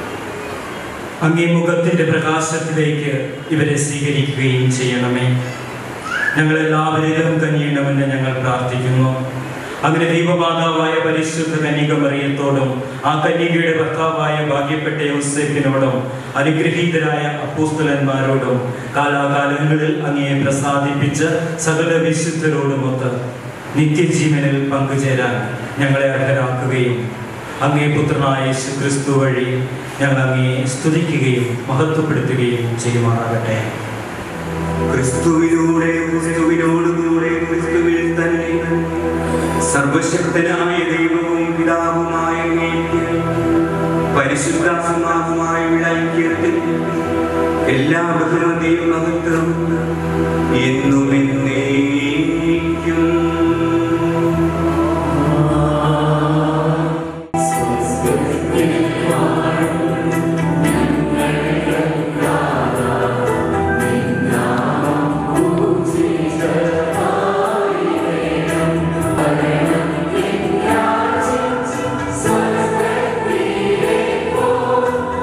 അങ്ങേ മുഖത്തിൻ്റെ പ്രകാശത്തിലേക്ക് ഇവരെ സ്വീകരിക്കുകയും ചെയ്യണമേ ഞങ്ങളെല്ലാവരിലും കനിയണമെന്ന് ഞങ്ങൾ പ്രാർത്ഥിക്കുന്നു അങ്ങനെ ദൈവമാതാവായ പരിശുദ്ധ കന്യക മറിയത്തോടും ആ കന്യകയുടെ ഭർത്താവായ ഭാഗ്യപ്പെട്ട യോസേഫിനോടും അനുഗ്രഹീതരായ അപ്പൂസ്തലന്മാരോടും കാലാകാലങ്ങളിൽ അങ്ങയെ പ്രസാദിപ്പിച്ച സകല വിശുദ്ധരോടുമൊത്ത് നിത്യജീവനിൽ പങ്കുചേരാൻ ഞങ്ങളെ അർഹരാക്കുകയും അങ്ങേ പുത്രനായ യേശു ക്രിസ്തു വഴി ഞങ്ങൾ അങ്ങയെ സ്തുതിക്കുകയും മഹത്വപ്പെടുത്തുകയും ചെയ്യുമാറാകട്ടെ ക്രിസ്തുവിലൂടെ ക്രിസ്തുവിനോടുകൂടെ ക്രിസ്തുവിൽ തന്നെ സർവശക്തനായ ദൈവവും പിതാവുമായ അങ്ങേക്ക് പരിശുദ്ധാത്മാവുമായുള്ള ഐക്യത്തിൽ എല്ലാ ബഹുമതിയും മഹത്വം എന്നും എന്നേക്കും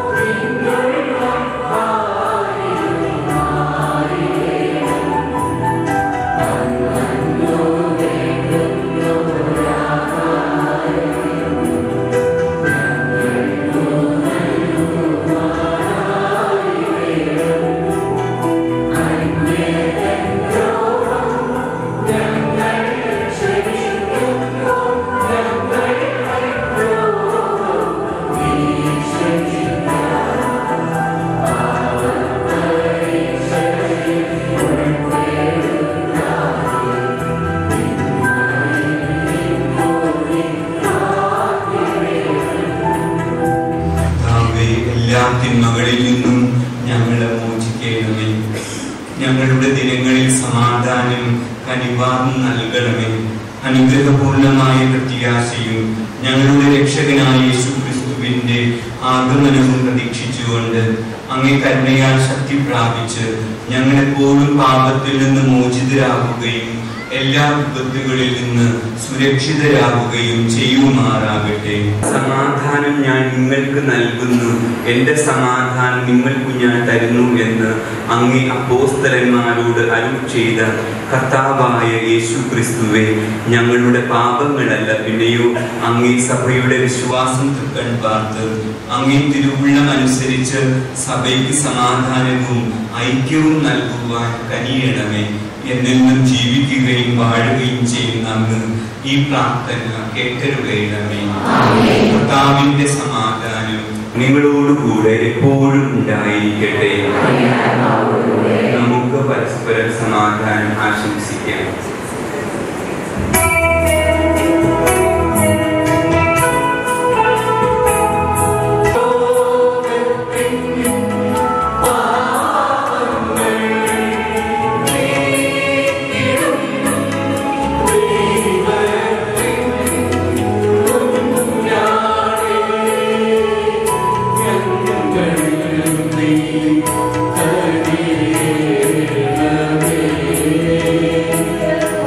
Thank കനിവാർന്ന് നൽകണമേ അനുഗ്രഹപൂർണമായ പ്രത്യാശയും ഞങ്ങളുടെ രക്ഷകനായ യേശു ക്രിസ്തുവിന്റെ ആഗമനവും പ്രതീക്ഷിച്ചുകൊണ്ട് അങ്ങേ കരുണയാൽ ശക്തി പ്രാപിച്ച് ഞങ്ങളെപ്പോഴും പാപത്തിൽ നിന്ന് മോചിതരാകുകയും എല്ലാ വിപത്തുകളിൽ നിന്ന് സുരക്ഷിതരാകുകയും ചെയ്യുമാറാകട്ടെ സമാധാനം ഞാൻ നിങ്ങൾക്ക് നൽകുന്നു എന്റെ സമാധാനം നിങ്ങൾക്ക് ഞാൻ തരുന്നു എന്ന് അങ്ങേ അപ്പോസ്തലന്മാരോട് അരുൾ ചെയ്ത കർത്താവായ യേശു ക്രിസ്തുവെ ഞങ്ങളുടെ പാപങ്ങളല്ല പിന്നെയോ അങ്ങേ സഭയുടെ വിശ്വാസം തൃക്കൺ പാർത്ത് അങ്ങേ തിരുവുള്ളം അനുസരിച്ച് സഭയ്ക്ക് സമാധാനവും ഐക്യവും നൽകുവാൻ കനിയണമേ എന്നെന്നും ജീവിക്കുകയും വാഴുകയും ചെയ്യുന്ന അങ്ങ് ഈ പ്രാർത്ഥന കേട്ടരുകയണമേ കർത്താവിന്റെ സമാധാനം നിങ്ങളോടുകൂടെ എപ്പോഴും ഉണ്ടായിരിക്കട്ടെ നമുക്ക് പരസ്പരം സമാധാനം ആശംസിക്കാം ും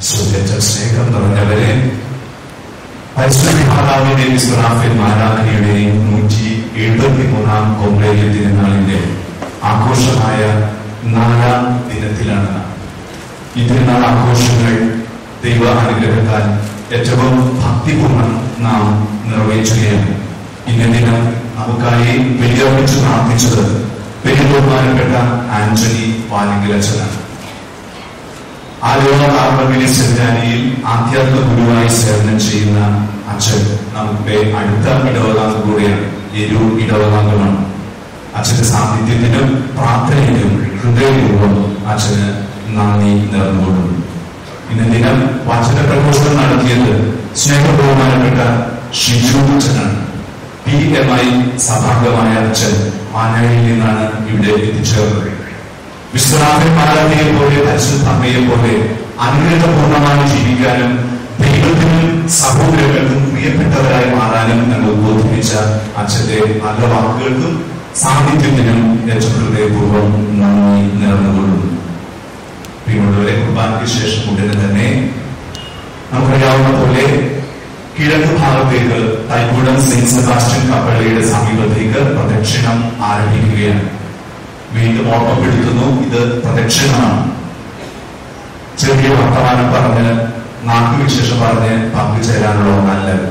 സുഖച്ച സ്നേഹം നിറഞ്ഞവരെ പരിശുദ്ധിമാതാവിന്റെയും ഇസ്ലാഫിൻ മാലാഖിയുടെയും നൂറ്റി എഴുപത്തി മൂന്നാം കൊമ്പേരി തിരുനാളിന്റെ ആഘോഷമായ നാലാം ദിനത്തിലാണ് നാം. ഈ തിരുനാൾ ആഘോഷങ്ങൾ ദൈവ അനുഗ്രഹത്താൽ ഏറ്റവും ഭക്തിപൂർണ്ണം നാം നിർവഹിക്കുകയാണ് ഇന്ന ദിനം നമുക്കായി വെല്ലുവിളിച്ച് പ്രാർത്ഥിച്ചത് വലിയ ബഹുമാനപ്പെട്ട ആന്റണി വാലിംഗലച്ചനാണ് ആലുവ കാർമവിലി സെമിനാരിയിൽ ആധ്യാത്മിക ഗുരുവായി സേവനം ചെയ്യുന്ന അച്ഛൻ നമുക്ക് അടുത്ത ഇടവകാംഗം കൂടിയാണ് എരു ഇടവകാംഗമാണ് അച്ഛന്റെ സാന്നിധ്യത്തിനും പ്രാർത്ഥനയിലും ഹൃദയപൂർവ്വം അച്ഛന് നന്ദി നേർന്നുകൊള്ളുന്നു ഇന്ന് ദിനം വചന പ്രഘോഷണം നടത്തിയത് സ്നേഹബഹുമാനപ്പെട്ട ഷിജു അച്ഛനാണ് പി എം ഐ സഭാംഗമായ അച്ഛൻ മാനായിൽ നിന്നാണ് ഇവിടെ എത്തിച്ചേർന്നത് വിശ്വനാഥൻ മാതാവിയെ പോലെ പരിശുദ്ധ അമ്മയെ പോലെ അനുഗ്രഹപൂർണമായി ജീവിക്കാനും ദൈവത്തിനും സഹോദരങ്ങൾക്കും പ്രിയപ്പെട്ടവരായി മാറാനും ഞങ്ങൾ ബോധിപ്പിച്ച അച്ഛന്റെ നല്ല വാക്കുകൾക്കും സാന്നിധ്യത്തിനും ഏറ്റവും ഹൃദയപൂർവ്വം നന്ദി നേർന്നുകൊള്ളുന്നു പ്രിയമുള്ളവരെ കുർബാനയ്ക്ക് ശേഷം ഉടനെ തന്നെ നമുക്കറിയാവുന്ന പോലെ കിഴക്ക് ഭാഗത്തേക്ക് തൈക്കൂടം സെന്റ് സെബാസ്റ്റ്യൻ കപ്പളയുടെ സമീപത്തേക്ക് പ്രദക്ഷിണം ആരംഭിക്കുകയാണ് വീണ്ടും ഓർമ്മപ്പെടുത്തുന്നു ഇത് പ്രദക്ഷിണമാണ് ചെറിയ വർത്തമാനം പറഞ്ഞ് നാട്ടുവിശേഷം പറഞ്ഞ് പങ്കുചേരാനുള്ള ഒന്നല്ലത്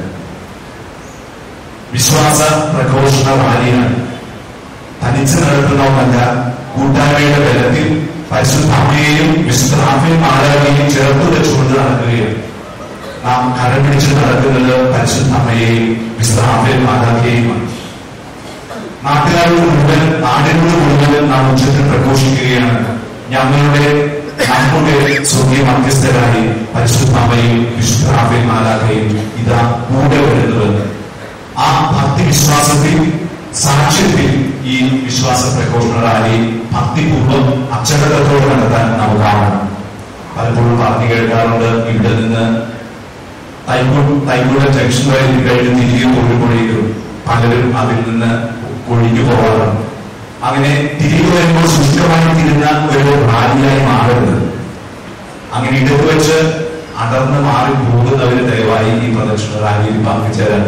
വിശ്വാസ പ്രഘോഷണ റാലിയാണ് തനിച്ച് നടത്തുന്ന ഒന്നല്ല കൂട്ടായ്മയുടെ ബലത്തിൽ പരിശുദ്ധ അമ്മയെയും വിശുദ്ധാമയും മാതാവിനെയും ചേർത്ത് വെച്ചുകൊണ്ട് നടക്കുകയാണ് നാം കരം പിടിച്ച് നടക്കുന്നത് പരിശുദ്ധ അമ്മയെയും വിശുദ്ധാമയും മാതാവിയെയുമാണ് നാട്ടുകാരോട് മുഴുവൻ നാടിനോട് മുഴുവൻ നാം ഉച്ചത്തിൽ പ്രഘോഷിക്കുകയാണ് ഞങ്ങളുടെ നമ്മുടെ സ്വർഗീയ മധ്യസ്ഥരായി പരിശുദ്ധ അമ്മയും വിശുദ്ധാമയും മാതാവിനെയും ഇതാ കൂടെ വരുന്നത് ആ ഭക്തി വിശ്വാസത്തിൽ സാക്ഷ്യത്തിൽ ഈ വിശ്വാസ പ്രഘോഷണ റാലി ഭക്തിപൂർവ്വം അച്ചടക്കത്തോടെ നടത്താൻ നമുക്കാവണം പലപ്പോഴും പറഞ്ഞു കേൾക്കാറുണ്ട് ഇവിടെ നിന്ന് തൈക്കൂട് തൈക്കൂട ജംഗ്ഷൻ വരെ കഴിഞ്ഞ് തിരികെ കൊണ്ടുപോയേക്കും പലരും അതിൽ നിന്ന് ഒഴിഞ്ഞു പോകാറുണ്ട് അങ്ങനെ തിരികെ വരുമ്പോൾ സുസ്ഥിരമായി തിരിഞ്ഞ ഒരു റാലിയായി മാറരുത് അങ്ങനെ ഇടത്ത് വെച്ച് അടർന്ന് മാറി പോകുന്നവര് ദയവായി ഈ പ്രദക്ഷിണ റാലിയിൽ പങ്കുചേരാൻ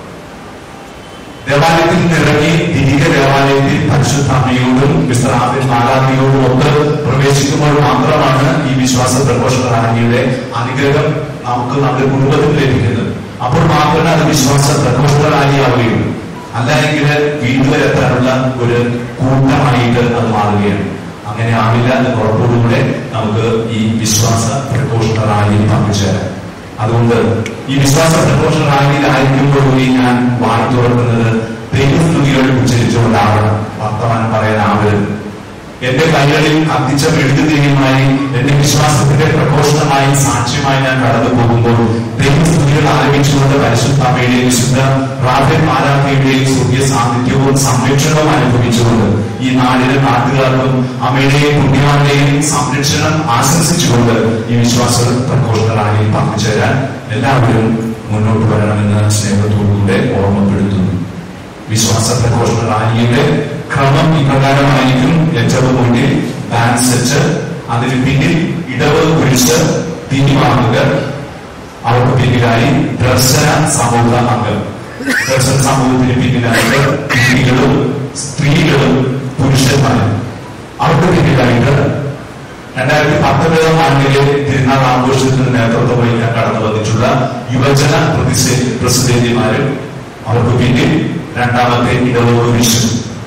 ദേവാലയത്തിൽ നിന്നിറങ്ങി തിരികെ ദേവാലയത്തിൽ പരിശുദ്ധ അമ്മയോടും വിശ്രാമിൻ മാതാവിയോടും ഒത്ത് പ്രവേശിക്കുമ്പോൾ മാത്രമാണ് ഈ വിശ്വാസ പ്രഘോഷണ റാലിയുടെ അനുഗ്രഹം നമുക്ക് നമ്മുടെ കുടുംബത്തിൽ ലഭിക്കുന്നത് അപ്പോൾ മാത്രമേ അത് വിശ്വാസ പ്രഘോഷണ റാലിയാവുകയുള്ളൂ അല്ലെങ്കിൽ വീട്ടിലെത്താനുള്ള ഒരു കൂട്ടമായിട്ട് അത് മാറുകയാണ് അങ്ങനെ ആവില്ല എന്ന ഉറപ്പോടുകൂടെ നമുക്ക് ഈ വിശ്വാസ പ്രഘോഷണ റാലിയിൽ പങ്കുചേരാം അതുകൊണ്ട് ഈ വിശ്വാസ പ്രഘോഷണ റാലിയിലായിരിക്കുമ്പോഴേ ഞാൻ വായി തുറക്കുന്നത് ദൈവസ്തുതികൾ ഉച്ചരിച്ചുകൊണ്ടാവണം വർത്തമാനം പറയാനാവരുത് എന്റെ കൈകളിൽ കത്തിച്ച മെഴുകുതിരിയുമായി എന്റെ വിശ്വാസത്തിന്റെ പ്രഘോഷണമായി സാക്ഷ്യമായി ഞാൻ കടന്നു പോകുമ്പോൾ ദൈവസ്തുതികൾ ആരംഭിച്ചുകൊണ്ട് പരിശുദ്ധ അമ്മയുടെയും വിശുദ്ധ റാഫേൽ മാരാഫയുടെയും സ്വർഗീയ സാന്നിധ്യവും സംരക്ഷണവും അനുഭവിച്ചുകൊണ്ട് ഈ നാടിലെ നാട്ടുകാർക്കും അമ്മയുടെയും പുണ്യവാന്റെയും സംരക്ഷണം ആശംസിച്ചുകൊണ്ട് ഈ വിശ്വാസ പ്രഘോഷണ റാലിയിൽ പങ്കുചേരാൻ എല്ലാവരും മുന്നോട്ട് വരണമെന്ന് സ്നേഹത്തോടുകൂടെ ഓർമ്മപ്പെടുത്തുന്നു വിശ്വാസ പ്രഘോഷണ റാലിയുടെ ക്രമം ഇപ്രകാരമായിരിക്കും ഏറ്റവും മുന്നിൽ ബാൻഡ് സെറ്റ് അതിന് പിന്നിൽ ഇടവ് കുരിശ് തിരിവാങ്ങുക അവർക്ക് പിന്നിലായി ദർശന സമൂഹ അംഗം ദർശന സമൂഹത്തിന് പിന്നിലായിട്ട് കുട്ടികളും സ്ത്രീകളും പുരുഷന്മാരും അവർക്ക് പിന്നിലായിട്ട് രണ്ടായിരത്തി പത്തൊൻപതാം ആണ്ടിലെ തിരുനാൾ ആഘോഷത്തിന് നേതൃത്വം വഹിക്കാൻ കടന്നു വന്നിട്ടുള്ള യുവജന പ്രതിഷേ- പ്രസിഡന്റുമാരും അവർക്ക് പിന്നിൽ രണ്ടാമത്തെ ഇടവക വിഷു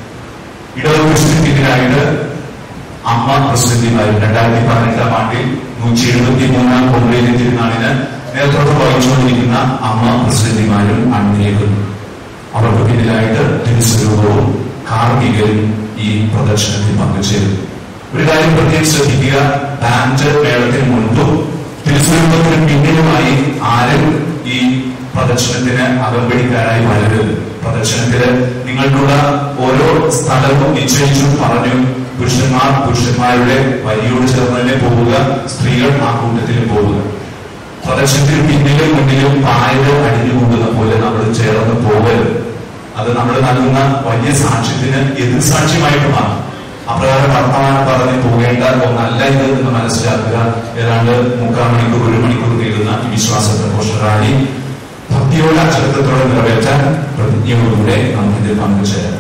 ഇടവക വിഷുവിന് പിന്നിലായിട്ട് അമ്മ പ്രസിഡന്റുമാരും രണ്ടായിരത്തി പതിനെട്ടാം ആണ്ടിൽ നൂറ്റി എഴുപത്തി മൂന്നാം കൊമ്പേരി തിരുനാളിന് നേതൃത്വം വഹിച്ചുകൊണ്ടിരിക്കുന്ന അമ്മ പ്രസിഡന്റുമാരും അണിനിരക്കുന്നു അവർക്ക് പിന്നിലായിട്ട് തിരുസ്വരൂപവും കാർമികരും ഈ പ്രദർശനത്തിൽ പങ്കുചേരുന്നു ഒരു കാര്യം പ്രത്യേകം ശ്രദ്ധിക്കുക ബാൻഡ് മേളത്തിന് മുൻപും തിരുസ്വരൂപത്തിന് പിന്നിലുമായി ആരും ഈ പ്രദർശനത്തിന് അകമ്പടിക്കാരായി വരരുത് പ്രദർശനത്തില് നിങ്ങൾക്കുള്ള ഓരോ സ്ഥലവും നിശ്ചയിച്ചു പറഞ്ഞു പുരുഷന്മാർ പുരുഷന്മാരുടെ വരിയോട് ചേർന്ന് തന്നെ പോവുക സ്ത്രീകൾ ആ കൂട്ടത്തിൽ പോവുക പ്രദർശനത്തിൽ പിന്നിലും മുന്നിലും പായൽ അടിഞ്ഞുകൂടുന്ന പോലെ നമ്മൾ ചേർന്ന് പോകരുത് അത് നമ്മൾ നൽകുന്ന വലിയ സാക്ഷ്യത്തിന് എതിർ സാക്ഷ്യമായിട്ട് മാറും അപ്രകാരം വർത്തമാനം പറഞ്ഞ് പോകേണ്ട ഒന്നല്ല ഇത് എന്ന് മനസ്സിലാക്കുക ഏതാണ്ട് മുക്കാൽ മണിക്കൂർ ഒരു മണിക്കൂർ വിശ്വാസ പ്രഘോഷറാലി ഭക്തിയോടെ അച്ചടക്കത്തോടെ നിറവേറ്റാൻ പ്രതിജ്ഞയോടുകൂടെ നമുക്കിതിൽ പങ്കുചേരാം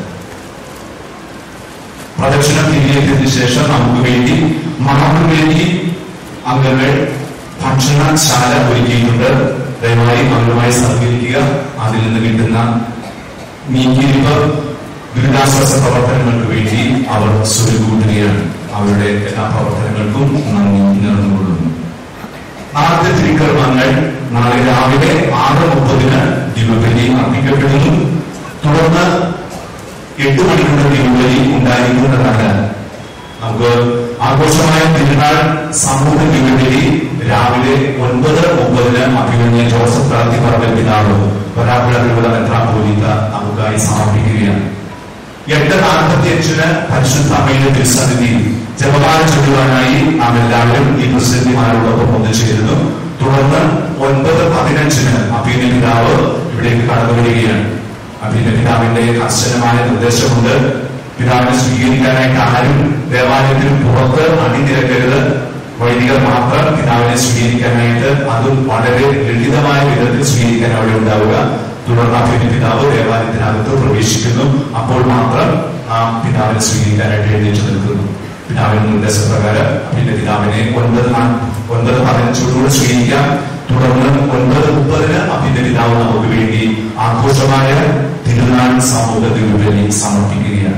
പ്രദക്ഷിണം തിരികെത്തിയതിനു ശേഷം നമുക്ക് വേണ്ടി മകൾക്ക് വേണ്ടി അംഗങ്ങൾ ഭക്ഷണശാല ഒരുക്കിയിട്ടുണ്ട് ദയവായി അവരുമായി സഹകരിക്കുക അതിൽ നിന്ന് കിട്ടുന്ന നീക്കിയിരിപ്പ് ദുരിതാശ്വാസ പ്രവർത്തനങ്ങൾക്ക് വേണ്ടി അവർ സ്വരുകൂട്ടുകയാണ് അവരുടെ എല്ലാ പ്രവർത്തനങ്ങൾക്കും നന്ദി നേർന്നുകൊള്ളുന്നു നാളത്തെ തിരുക്കർമ്മങ്ങൾ നാളെ രാവിലെ ആറ് മുപ്പതിന് ദിവബലി അർപ്പിക്കപ്പെടുന്നു തുടർന്ന് എട്ട് മണിക്കൂർ ദിവബലി ഉണ്ടായിരിക്കുന്നതാണ് നമുക്ക് ആഘോഷമായ തിരുനാൾ സമൂഹ ദിവബലി രാവിലെ ഒൻപത് മുപ്പതിന് അഭിമന്യ ജോസഫ് പ്രാർത്ഥി പറഞ്ഞ പിതാവ് വരാപ്പുഴ തിരുവല്ല മെത്രാപോലീത്ത നമുക്കായി സമർപ്പിക്കുകയാണ് എട്ട് നാൽപ്പത്തി അഞ്ചിന് പരിശുദ്ധ അമ്മയുടെ തിരുസന്നിധിയിൽ ജപമാല ചൊല്ലുവാനായി നാം എല്ലാവരും ഈ പ്രസിദ്ധിമാരോടൊപ്പം ഒന്നുചേരുന്നു തുടർന്ന് ഒൻപത് പതിനഞ്ചിന് അഭിനയ പിതാവ് ഇവിടേക്ക് കടന്നു വരികയാണ് അഭിനയ പിതാവിന്റെ കർശനമായ നിർദ്ദേശമുണ്ട് പിതാവിനെ സ്വീകരിക്കാനായിട്ട് ആരും ദേവാലയത്തിന് പുറത്ത് അണിനിരക്കരുത് വൈദികർ മാത്രം പിതാവിനെ സ്വീകരിക്കാനായിട്ട് അതും വളരെ ലളിതമായ വിധത്തിൽ സ്വീകരിക്കാൻ അവിടെ ഉണ്ടാവുക തുടർന്ന് അഭിനയ പിതാവ് ദേവാലയത്തിനകത്ത് പ്രവേശിക്കുന്നു അപ്പോൾ മാത്രം നാം പിതാവിനെ സ്വീകരിക്കാനായിട്ട് എഴുന്നേറ്റ് നിൽക്കുന്നു പിതാവിന്റെ നിർദ്ദേശപ്രകാരം അഭിനയ പിതാവിനെ ഒൻപത് നാ- ഒൻപത് പതിനഞ്ചോടുകൂടെ സ്വീകരിക്കാം തുടർന്ന് ഒൻപത് മുപ്പതിന് അഭിനയ പിതാവ് നമുക്ക് വേണ്ടി ആഘോഷമായ തിരുനാൾ സമൂഹ ദിവ്യബലി സമർപ്പിക്കുകയാണ്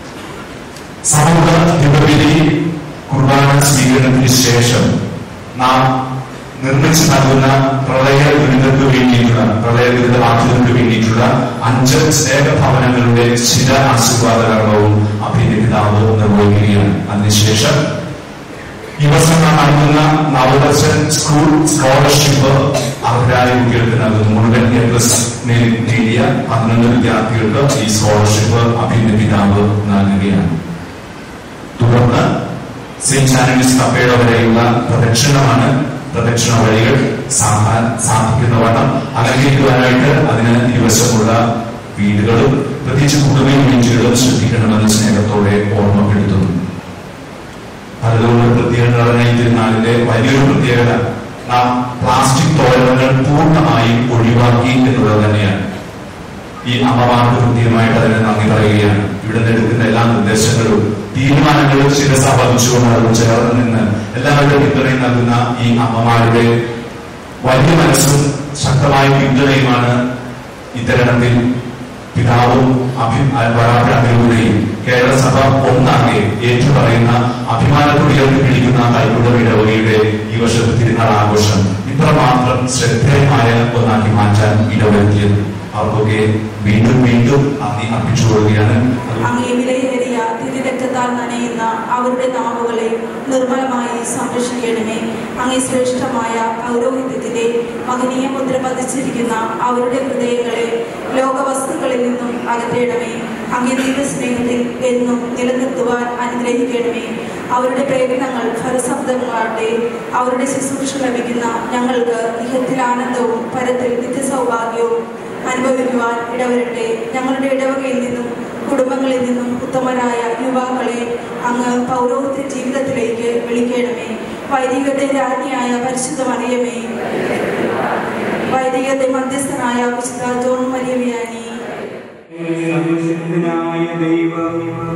സമൂഹ ദിവ്യബലി കുർബാന സ്വീകരണത്തിന് ശേഷം നാം നിർമ്മിച്ചു നൽകുന്ന പ്രളയ ദുരിതങ്ങൾക്ക് വേണ്ടിയിട്ടുള്ള പ്രളയ ദുരിത ബാധിതർക്ക് വേണ്ടിയിട്ടുള്ള അഞ്ച് സ്നേഹഭവനങ്ങളുടെ ചില ആശീർവാദ കർമ്മവും അഭിനയ പിതാവ് നിർവഹിക്കുകയാണ് അതിനുശേഷം ഈ വർഷം നാം നൽകുന്ന നവദർശൻ സ്കൂൾ സ്കോളർഷിപ്പ് അർഹരായ കുട്ടികൾക്ക് നൽകുന്നു മുഴുവൻ എ പ്ലസ് നേടിയ പന്ത്രണ്ട് വിദ്യാർത്ഥികൾക്ക് ഈ സ്കോളർഷിപ്പ് അഭിനയ പിതാവ് നൽകുകയാണ് തുടർന്ന് സെയിന്റ് ആന്റണീസ് കപ്പയുടെ വരെയുള്ള പ്രദക്ഷിണമാണ് പ്രദക്ഷിണ വഴികൾ സാധാ- സാധിക്കുന്ന വണ്ണം അലങ്കരിക്കുവാനായിട്ട് അതിന് ഇരുവശമുള്ള വീടുകളും പ്രത്യേകിച്ച് കുടുംബ യൂണിറ്റുകളും ശ്രദ്ധിക്കണമെന്ന് സ്നേഹത്തോടെ ഓർമ്മപ്പെടുത്തുന്നു അതുകൊണ്ട് പ്രത്യേകത പറഞ്ഞ ഈ തിരുനാളിന്റെ വലിയൊരു പ്രത്യേകത നാം പ്ലാസ്റ്റിക് തോരണങ്ങൾ പൂർണ്ണമായും ഒഴിവാക്കി എന്നുള്ളത് തന്നെയാണ് ഈ അമ്മമാർക്ക് കൃത്യമായിട്ട് അതിന് നന്ദി പറയുകയാണ് ഇവിടെ നിന്ന് എടുക്കുന്ന എല്ലാ നിർദ്ദേശങ്ങളും തീരുമാനങ്ങളും ശിരസ വഹിച്ചുകൊണ്ട് അതും ചേർന്ന് നിന്ന് എല്ലാവരുടെ പിന്തുണയും നൽകുന്ന ഈ അമ്മമാരുടെ വലിയ മനസ്സും ശക്തമായ പിന്തുണയുമാണ് ഇത്തരണത്തിൽ പിതാവും അഭിമാനത്തിലൂടെയും കേരള സഭ ഒന്നാകെ ഏറ്റുപറയുന്ന അഭിമാനത്തോടെ ഉയർത്തിപ്പിടിക്കുന്ന കൈക്കുടം ഇടവകയുടെ ഈ വർഷത്തെ തിരുനാൾ ആഘോഷം ഇത്രമാത്രം ശ്രദ്ധേയമായ ഒന്നാക്കി മാറ്റാൻ ഇടവരുത്തിയത് അവർക്കൊക്കെ വീണ്ടും വീണ്ടും നന്ദി അർപ്പിച്ചു കൊടുക്കുകയാണ് അങ്ങേ വിലയേറിയ തിരുരക്തത്താൽ നനയുന്ന അവരുടെ നാവുകളെ നിർമ്മലമായി സംരക്ഷിക്കണമേ അങ്ങേ ശ്രേഷ്ഠമായ പൗരോഹിത്യത്തിന്റെ മഹനീയ മുദ്ര പതിച്ചിരിക്കുന്ന അവരുടെ ഹൃദയങ്ങളെ ലോകവസ്തുക്കളിൽ നിന്നും അകറ്റണമേ അങ്ങേ ദൈവസ്നേഹത്തിൽ എന്നും നിലനിർത്തുവാൻ അനുഗ്രഹിക്കണമേ അവരുടെ പ്രയത്നങ്ങൾ ഫലസബ്ദങ്ങളാട്ടെ അവരുടെ ശുശ്രൂഷ ലഭിക്കുന്ന ഞങ്ങൾക്ക് ഇഹത്തിൽ ആനന്ദവും പരത്തിൽ നിത്യസൗഭാഗ്യവും അനുഭവിക്കുവാൻ ഇടവരട്ടെ ഞങ്ങളുടെ ഇടവകയിൽ നിന്നും കുടുംബങ്ങളിൽ നിന്നും ഉത്തമരായ യുവാക്കളെ അങ്ങ് പൗരോഹിത്യ ജീവിതത്തിലേക്ക് വിളിക്കണമേ വൈദികരുടെ രാജ്ഞിയായ പരിശുദ്ധ മറിയമേ വൈദികരുടെ മധ്യസ്ഥനായ വിശുദ്ധ ജോൺ മരിയവിയാനി സർവശക്തനായ ദൈവം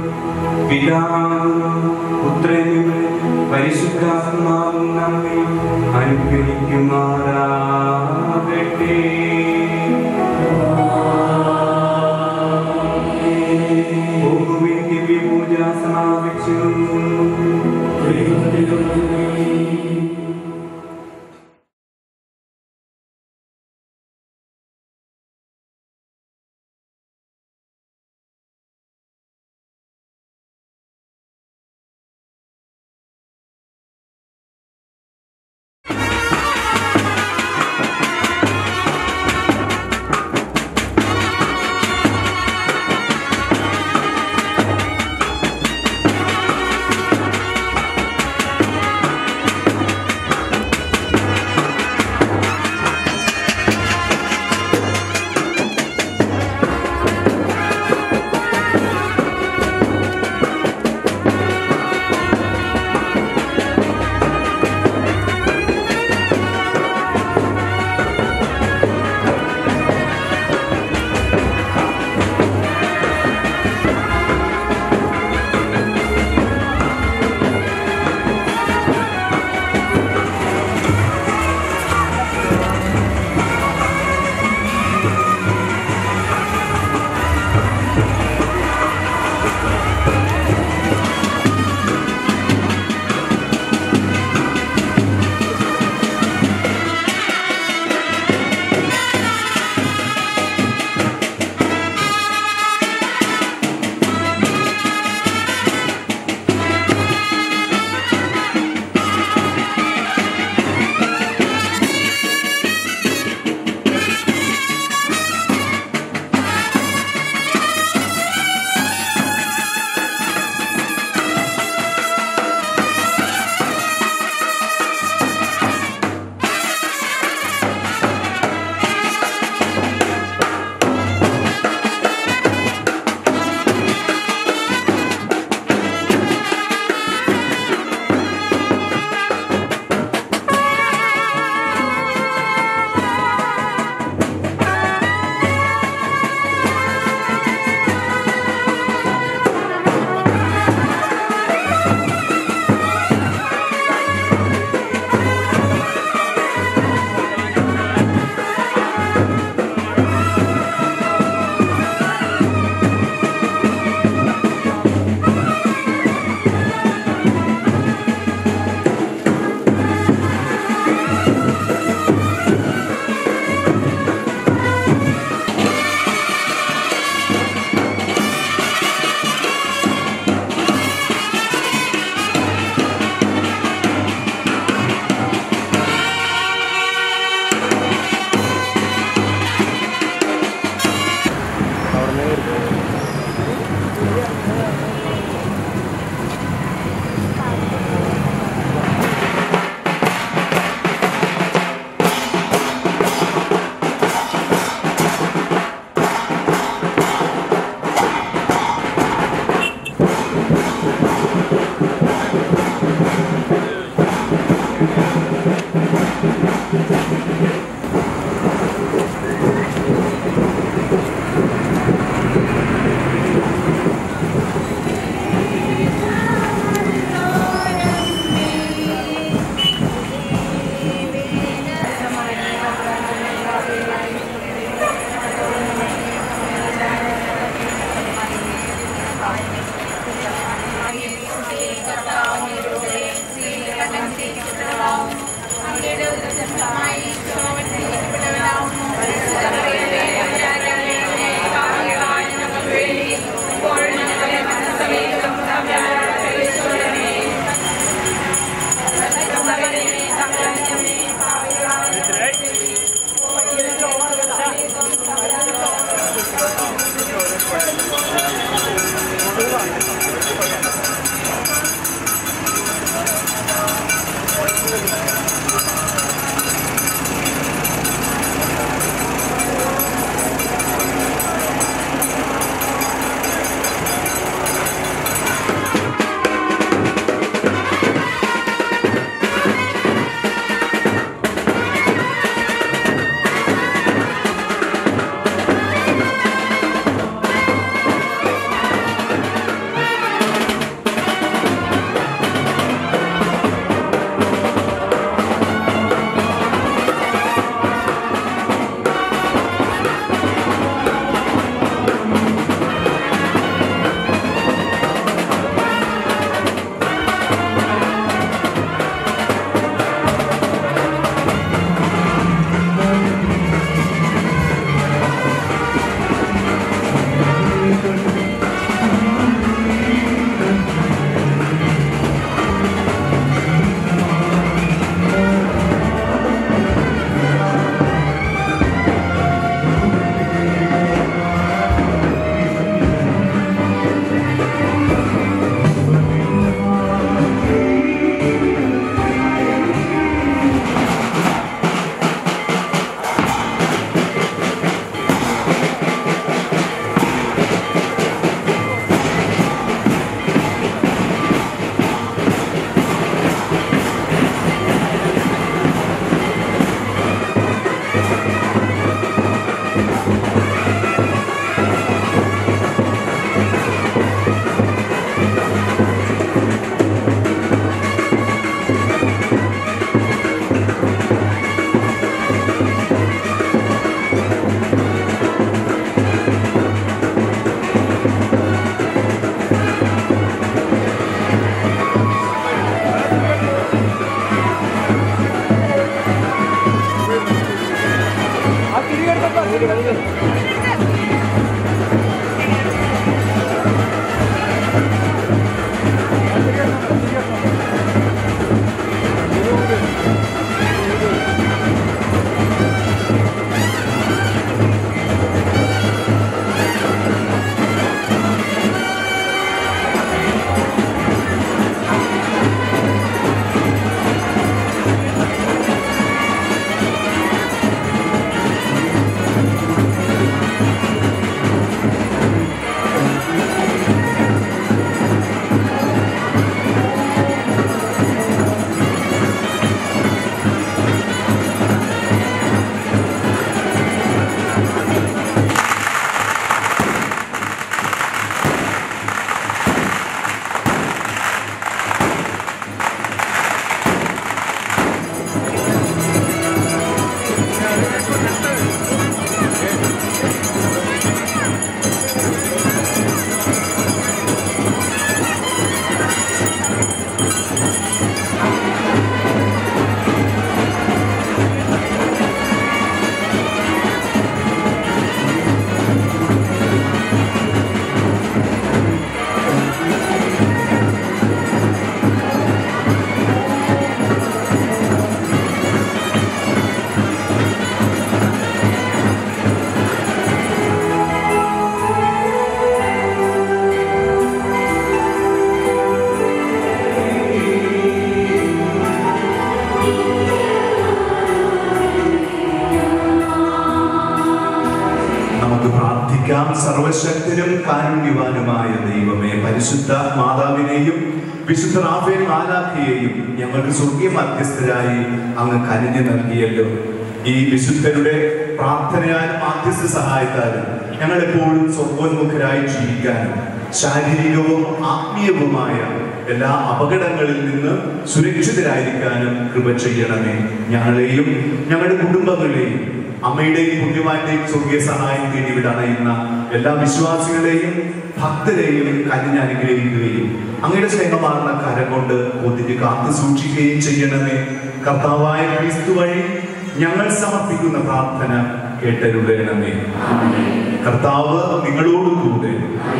പിതാവും പുത്രനും പരിശുദ്ധാത്മാവും നമ്മെ അനുഗ്രഹിക്കുമാറാകട്ടെ പോകുവിൻ ദിവ്യപൂജ സമാപിച്ചു ും നമുക്ക് പ്രാർത്ഥിക്കാം സർവശക്തനും കാരുണ്യവാനുമായ ദൈവമേ പരിശുദ്ധ മാതാവിനെയും വിശുദ്ധ റാഫേൽ മാലാഖയെയും ഞങ്ങൾക്ക് സ്വർഗീയ മധ്യസ്ഥരായി അങ്ങ് കനിഞ്ഞു നൽകിയല്ലോ ഈ വിശുദ്ധരുടെ പ്രാർത്ഥനയാലും മാധ്യസ്ഥ സഹായത്താലും ഞങ്ങൾ എപ്പോഴും സ്വർഗോന്മുഖരായി ജീവിക്കാനും ശാരീരികവും ആത്മീയവുമായ എല്ലാ അപകടങ്ങളിൽ നിന്ന് സുരക്ഷിതരായിരിക്കാനും കൃപ ചെയ്യണമേ ഞങ്ങളെയും ഞങ്ങളുടെ കുടുംബങ്ങളെയും അമ്മയുടെയും പുണ്യവാന്റെയും സ്വർഗീയ സഹായം തേടി വിടണയുന്ന എല്ലാ വിശ്വാസികളെയും ഭക്തരെയും കനിഞ്ഞ് അനുഗ്രഹിക്കുകയും അങ്ങയുടെ സ്നേഹമാർന്ന കരം കൊണ്ട് ഒന്നിന് കാത്തു സൂക്ഷിക്കുകയും ചെയ്യണമേ കർത്താവായ ക്രിസ്തു വഴി ഞങ്ങൾ സമർപ്പിക്കുന്ന പ്രാർത്ഥന കേട്ടരുളണമേ കർത്താവ് നിങ്ങളോടുകൂടെ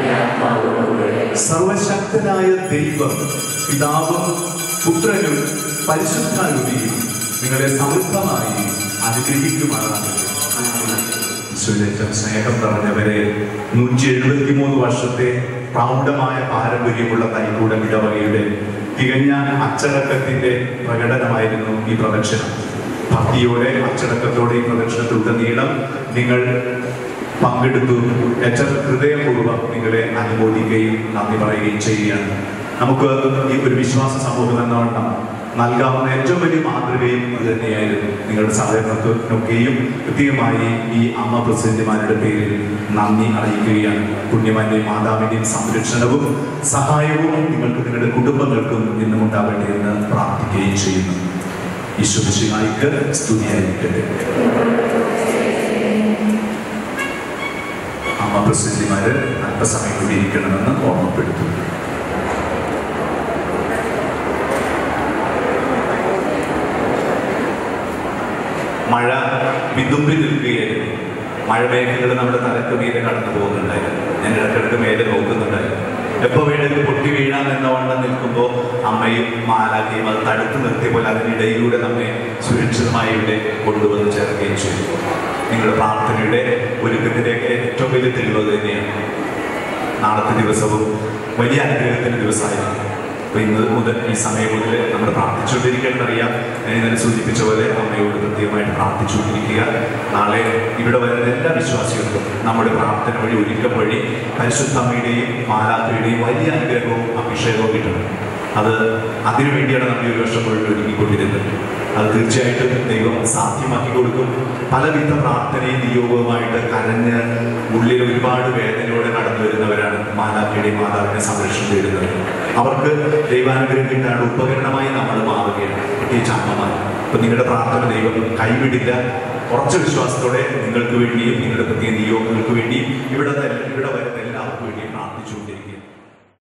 സർവശക്തനായ ദൈവം പിതാവും പുത്രനും പരിശുദ്ധാരൂപിയും നിങ്ങളെ സമൃദ്ധമായി അനുഗ്രഹിക്കുമാറാണ് ഈശോയിലേക്ക് സ്നേഹം നിറഞ്ഞവരെ നൂറ്റി എഴുപത്തി മൂന്ന് വർഷത്തെ പ്രൗഢമായ പാരമ്പര്യമുള്ള തൈക്കൂടം ഇടവകയുടെ തികഞ്ഞ അച്ചടക്കത്തിന്റെ പ്രകടനമായിരുന്നു ഈ പ്രദക്ഷിണം ഭക്തിയോടെ അച്ചടക്കത്തോടെ ഈ പ്രദക്ഷിണത്തിലുടനീളം നിങ്ങൾ പങ്കെടുത്തു ഏറ്റവും ഹൃദയപൂർവ്വം നിങ്ങളെ അനുമോദിക്കുകയും നന്ദി പറയുകയും ചെയ്യുകയാണ് നമുക്ക് ഈ ഒരു വിശ്വാസ സമൂഹം എന്നവണ്ണം നൽകാവുന്ന ഏറ്റവും വലിയ മാതൃകയും ഇത് തന്നെയായിരുന്നു നിങ്ങളുടെ സഹകരണത്തിനൊക്കെയും കൃത്യമായി ഈ അമ്മ പ്രസിഡന്റുമാരുടെ പേരിൽ നന്ദി അറിയിക്കുകയാണ് പുണ്യമാന്റെയും മാതാവിന്റെയും സംരക്ഷണവും സഹായവും നിങ്ങൾക്ക് നിങ്ങളുടെ കുടുംബങ്ങൾക്കും ഇന്നും ഉണ്ടാവട്ടെ എന്ന് പ്രാർത്ഥിക്കുകയും ചെയ്യുന്നു ഈശ്വരശിഹായിക്ക് സ്തുതിയായിരിക്കട്ടെ അമ്മ പ്രസിദ്ധിമാര് അല്പസമയം കൂടി ഇരിക്കണമെന്ന് ഓർമ്മപ്പെടുത്തുന്നു മഴ വിതുമ്പി നിൽക്കുകയായിരുന്നു മഴമേഘങ്ങൾ നമ്മുടെ തലക്ക് മീതെ കടന്നു പോകുന്നുണ്ടായിരുന്നു ഞാൻ ഇടക്കിടക്ക് മേലെ നോക്കുന്നുണ്ടായിരുന്നു എപ്പോ വേണേലും പൊട്ടി വീഴാൻ എന്നവണ്ണം നിൽക്കുമ്പോൾ അമ്മയും മാലാഖയും അത് തടുത്തു നിർത്തിയ പോലെ അതിനിടയിലൂടെ നമ്മെ സുരക്ഷിതമായി ഇവിടെ കൊണ്ടുവന്ന് ചേർക്കുകയും ചെയ്തു നിങ്ങളുടെ പ്രാർത്ഥനയുടെ ഒരുക്കത്തിലേക്ക് ഏറ്റവും വലിയ തെളിവ് അത് തന്നെയാണ് നാളത്തെ ദിവസവും വലിയ അനുഗ്രഹത്തിന്റെ ദിവസമായിരുന്നു അപ്പൊ ഇന്ന് മുതൽ ഈ സമയം മുതൽ നമ്മൾ പ്രാർത്ഥിച്ചുകൊണ്ടിരിക്കേണ്ടറിയാം ഞാൻ ഇന്നലെ സൂചിപ്പിച്ച പോലെ അമ്മയോട് കൃത്യമായിട്ട് പ്രാർത്ഥിച്ചുകൊണ്ടിരിക്കുക നാളെ ഇവിടെ വരുന്ന എല്ലാ വിശ്വാസികൾക്കും നമ്മുടെ പ്രാർത്ഥന വഴി ഒരുക്കം വഴി പരിശുദ്ധ അമ്മയുടെയും മാലാത്തയുടെയും വലിയ അനുഗ്രഹവും അഭിഷേകവും കിട്ടണം അത് അതിനു വേണ്ടിയാണ് നമ്മൾ ഈ ഒരു വർഷം മുഴുവൻ ഒരുക്കിക്കൊണ്ടിരുന്നത് അത് തീർച്ചയായിട്ടും ദൈവം സാധ്യമാക്കി കൊടുക്കും പലവിധ പ്രാർത്ഥനയും നിയോഗവുമായിട്ട് കരഞ്ഞ് ഉള്ളിൽ ഒരുപാട് വേദനയോടെ കടന്നു വരുന്നവരാണ് മാതാപിയുടെയും മാതാവിനെ സംരക്ഷണം തേടുന്നത് അവർക്ക് ദൈവാനുഗ്രഹം കിട്ടാൻ ഉപകരണമായി നമ്മൾ മാറുകയാണ് പ്രത്യേകിച്ച് അമ്മമാർ അപ്പൊ നിങ്ങളുടെ പ്രാർത്ഥന ദൈവം കൈവിടില്ല ഉറച്ച വിശ്വാസത്തോടെ നിങ്ങൾക്ക് വേണ്ടിയും നിങ്ങളുടെ പ്രത്യേക നിയോഗങ്ങൾക്ക് വേണ്ടിയും ഇവിടെ ഇവിടെ വരുന്ന എല്ലാവർക്കും വേണ്ടിയും പ്രാർത്ഥിച്ചുകൊണ്ടിരിക്കും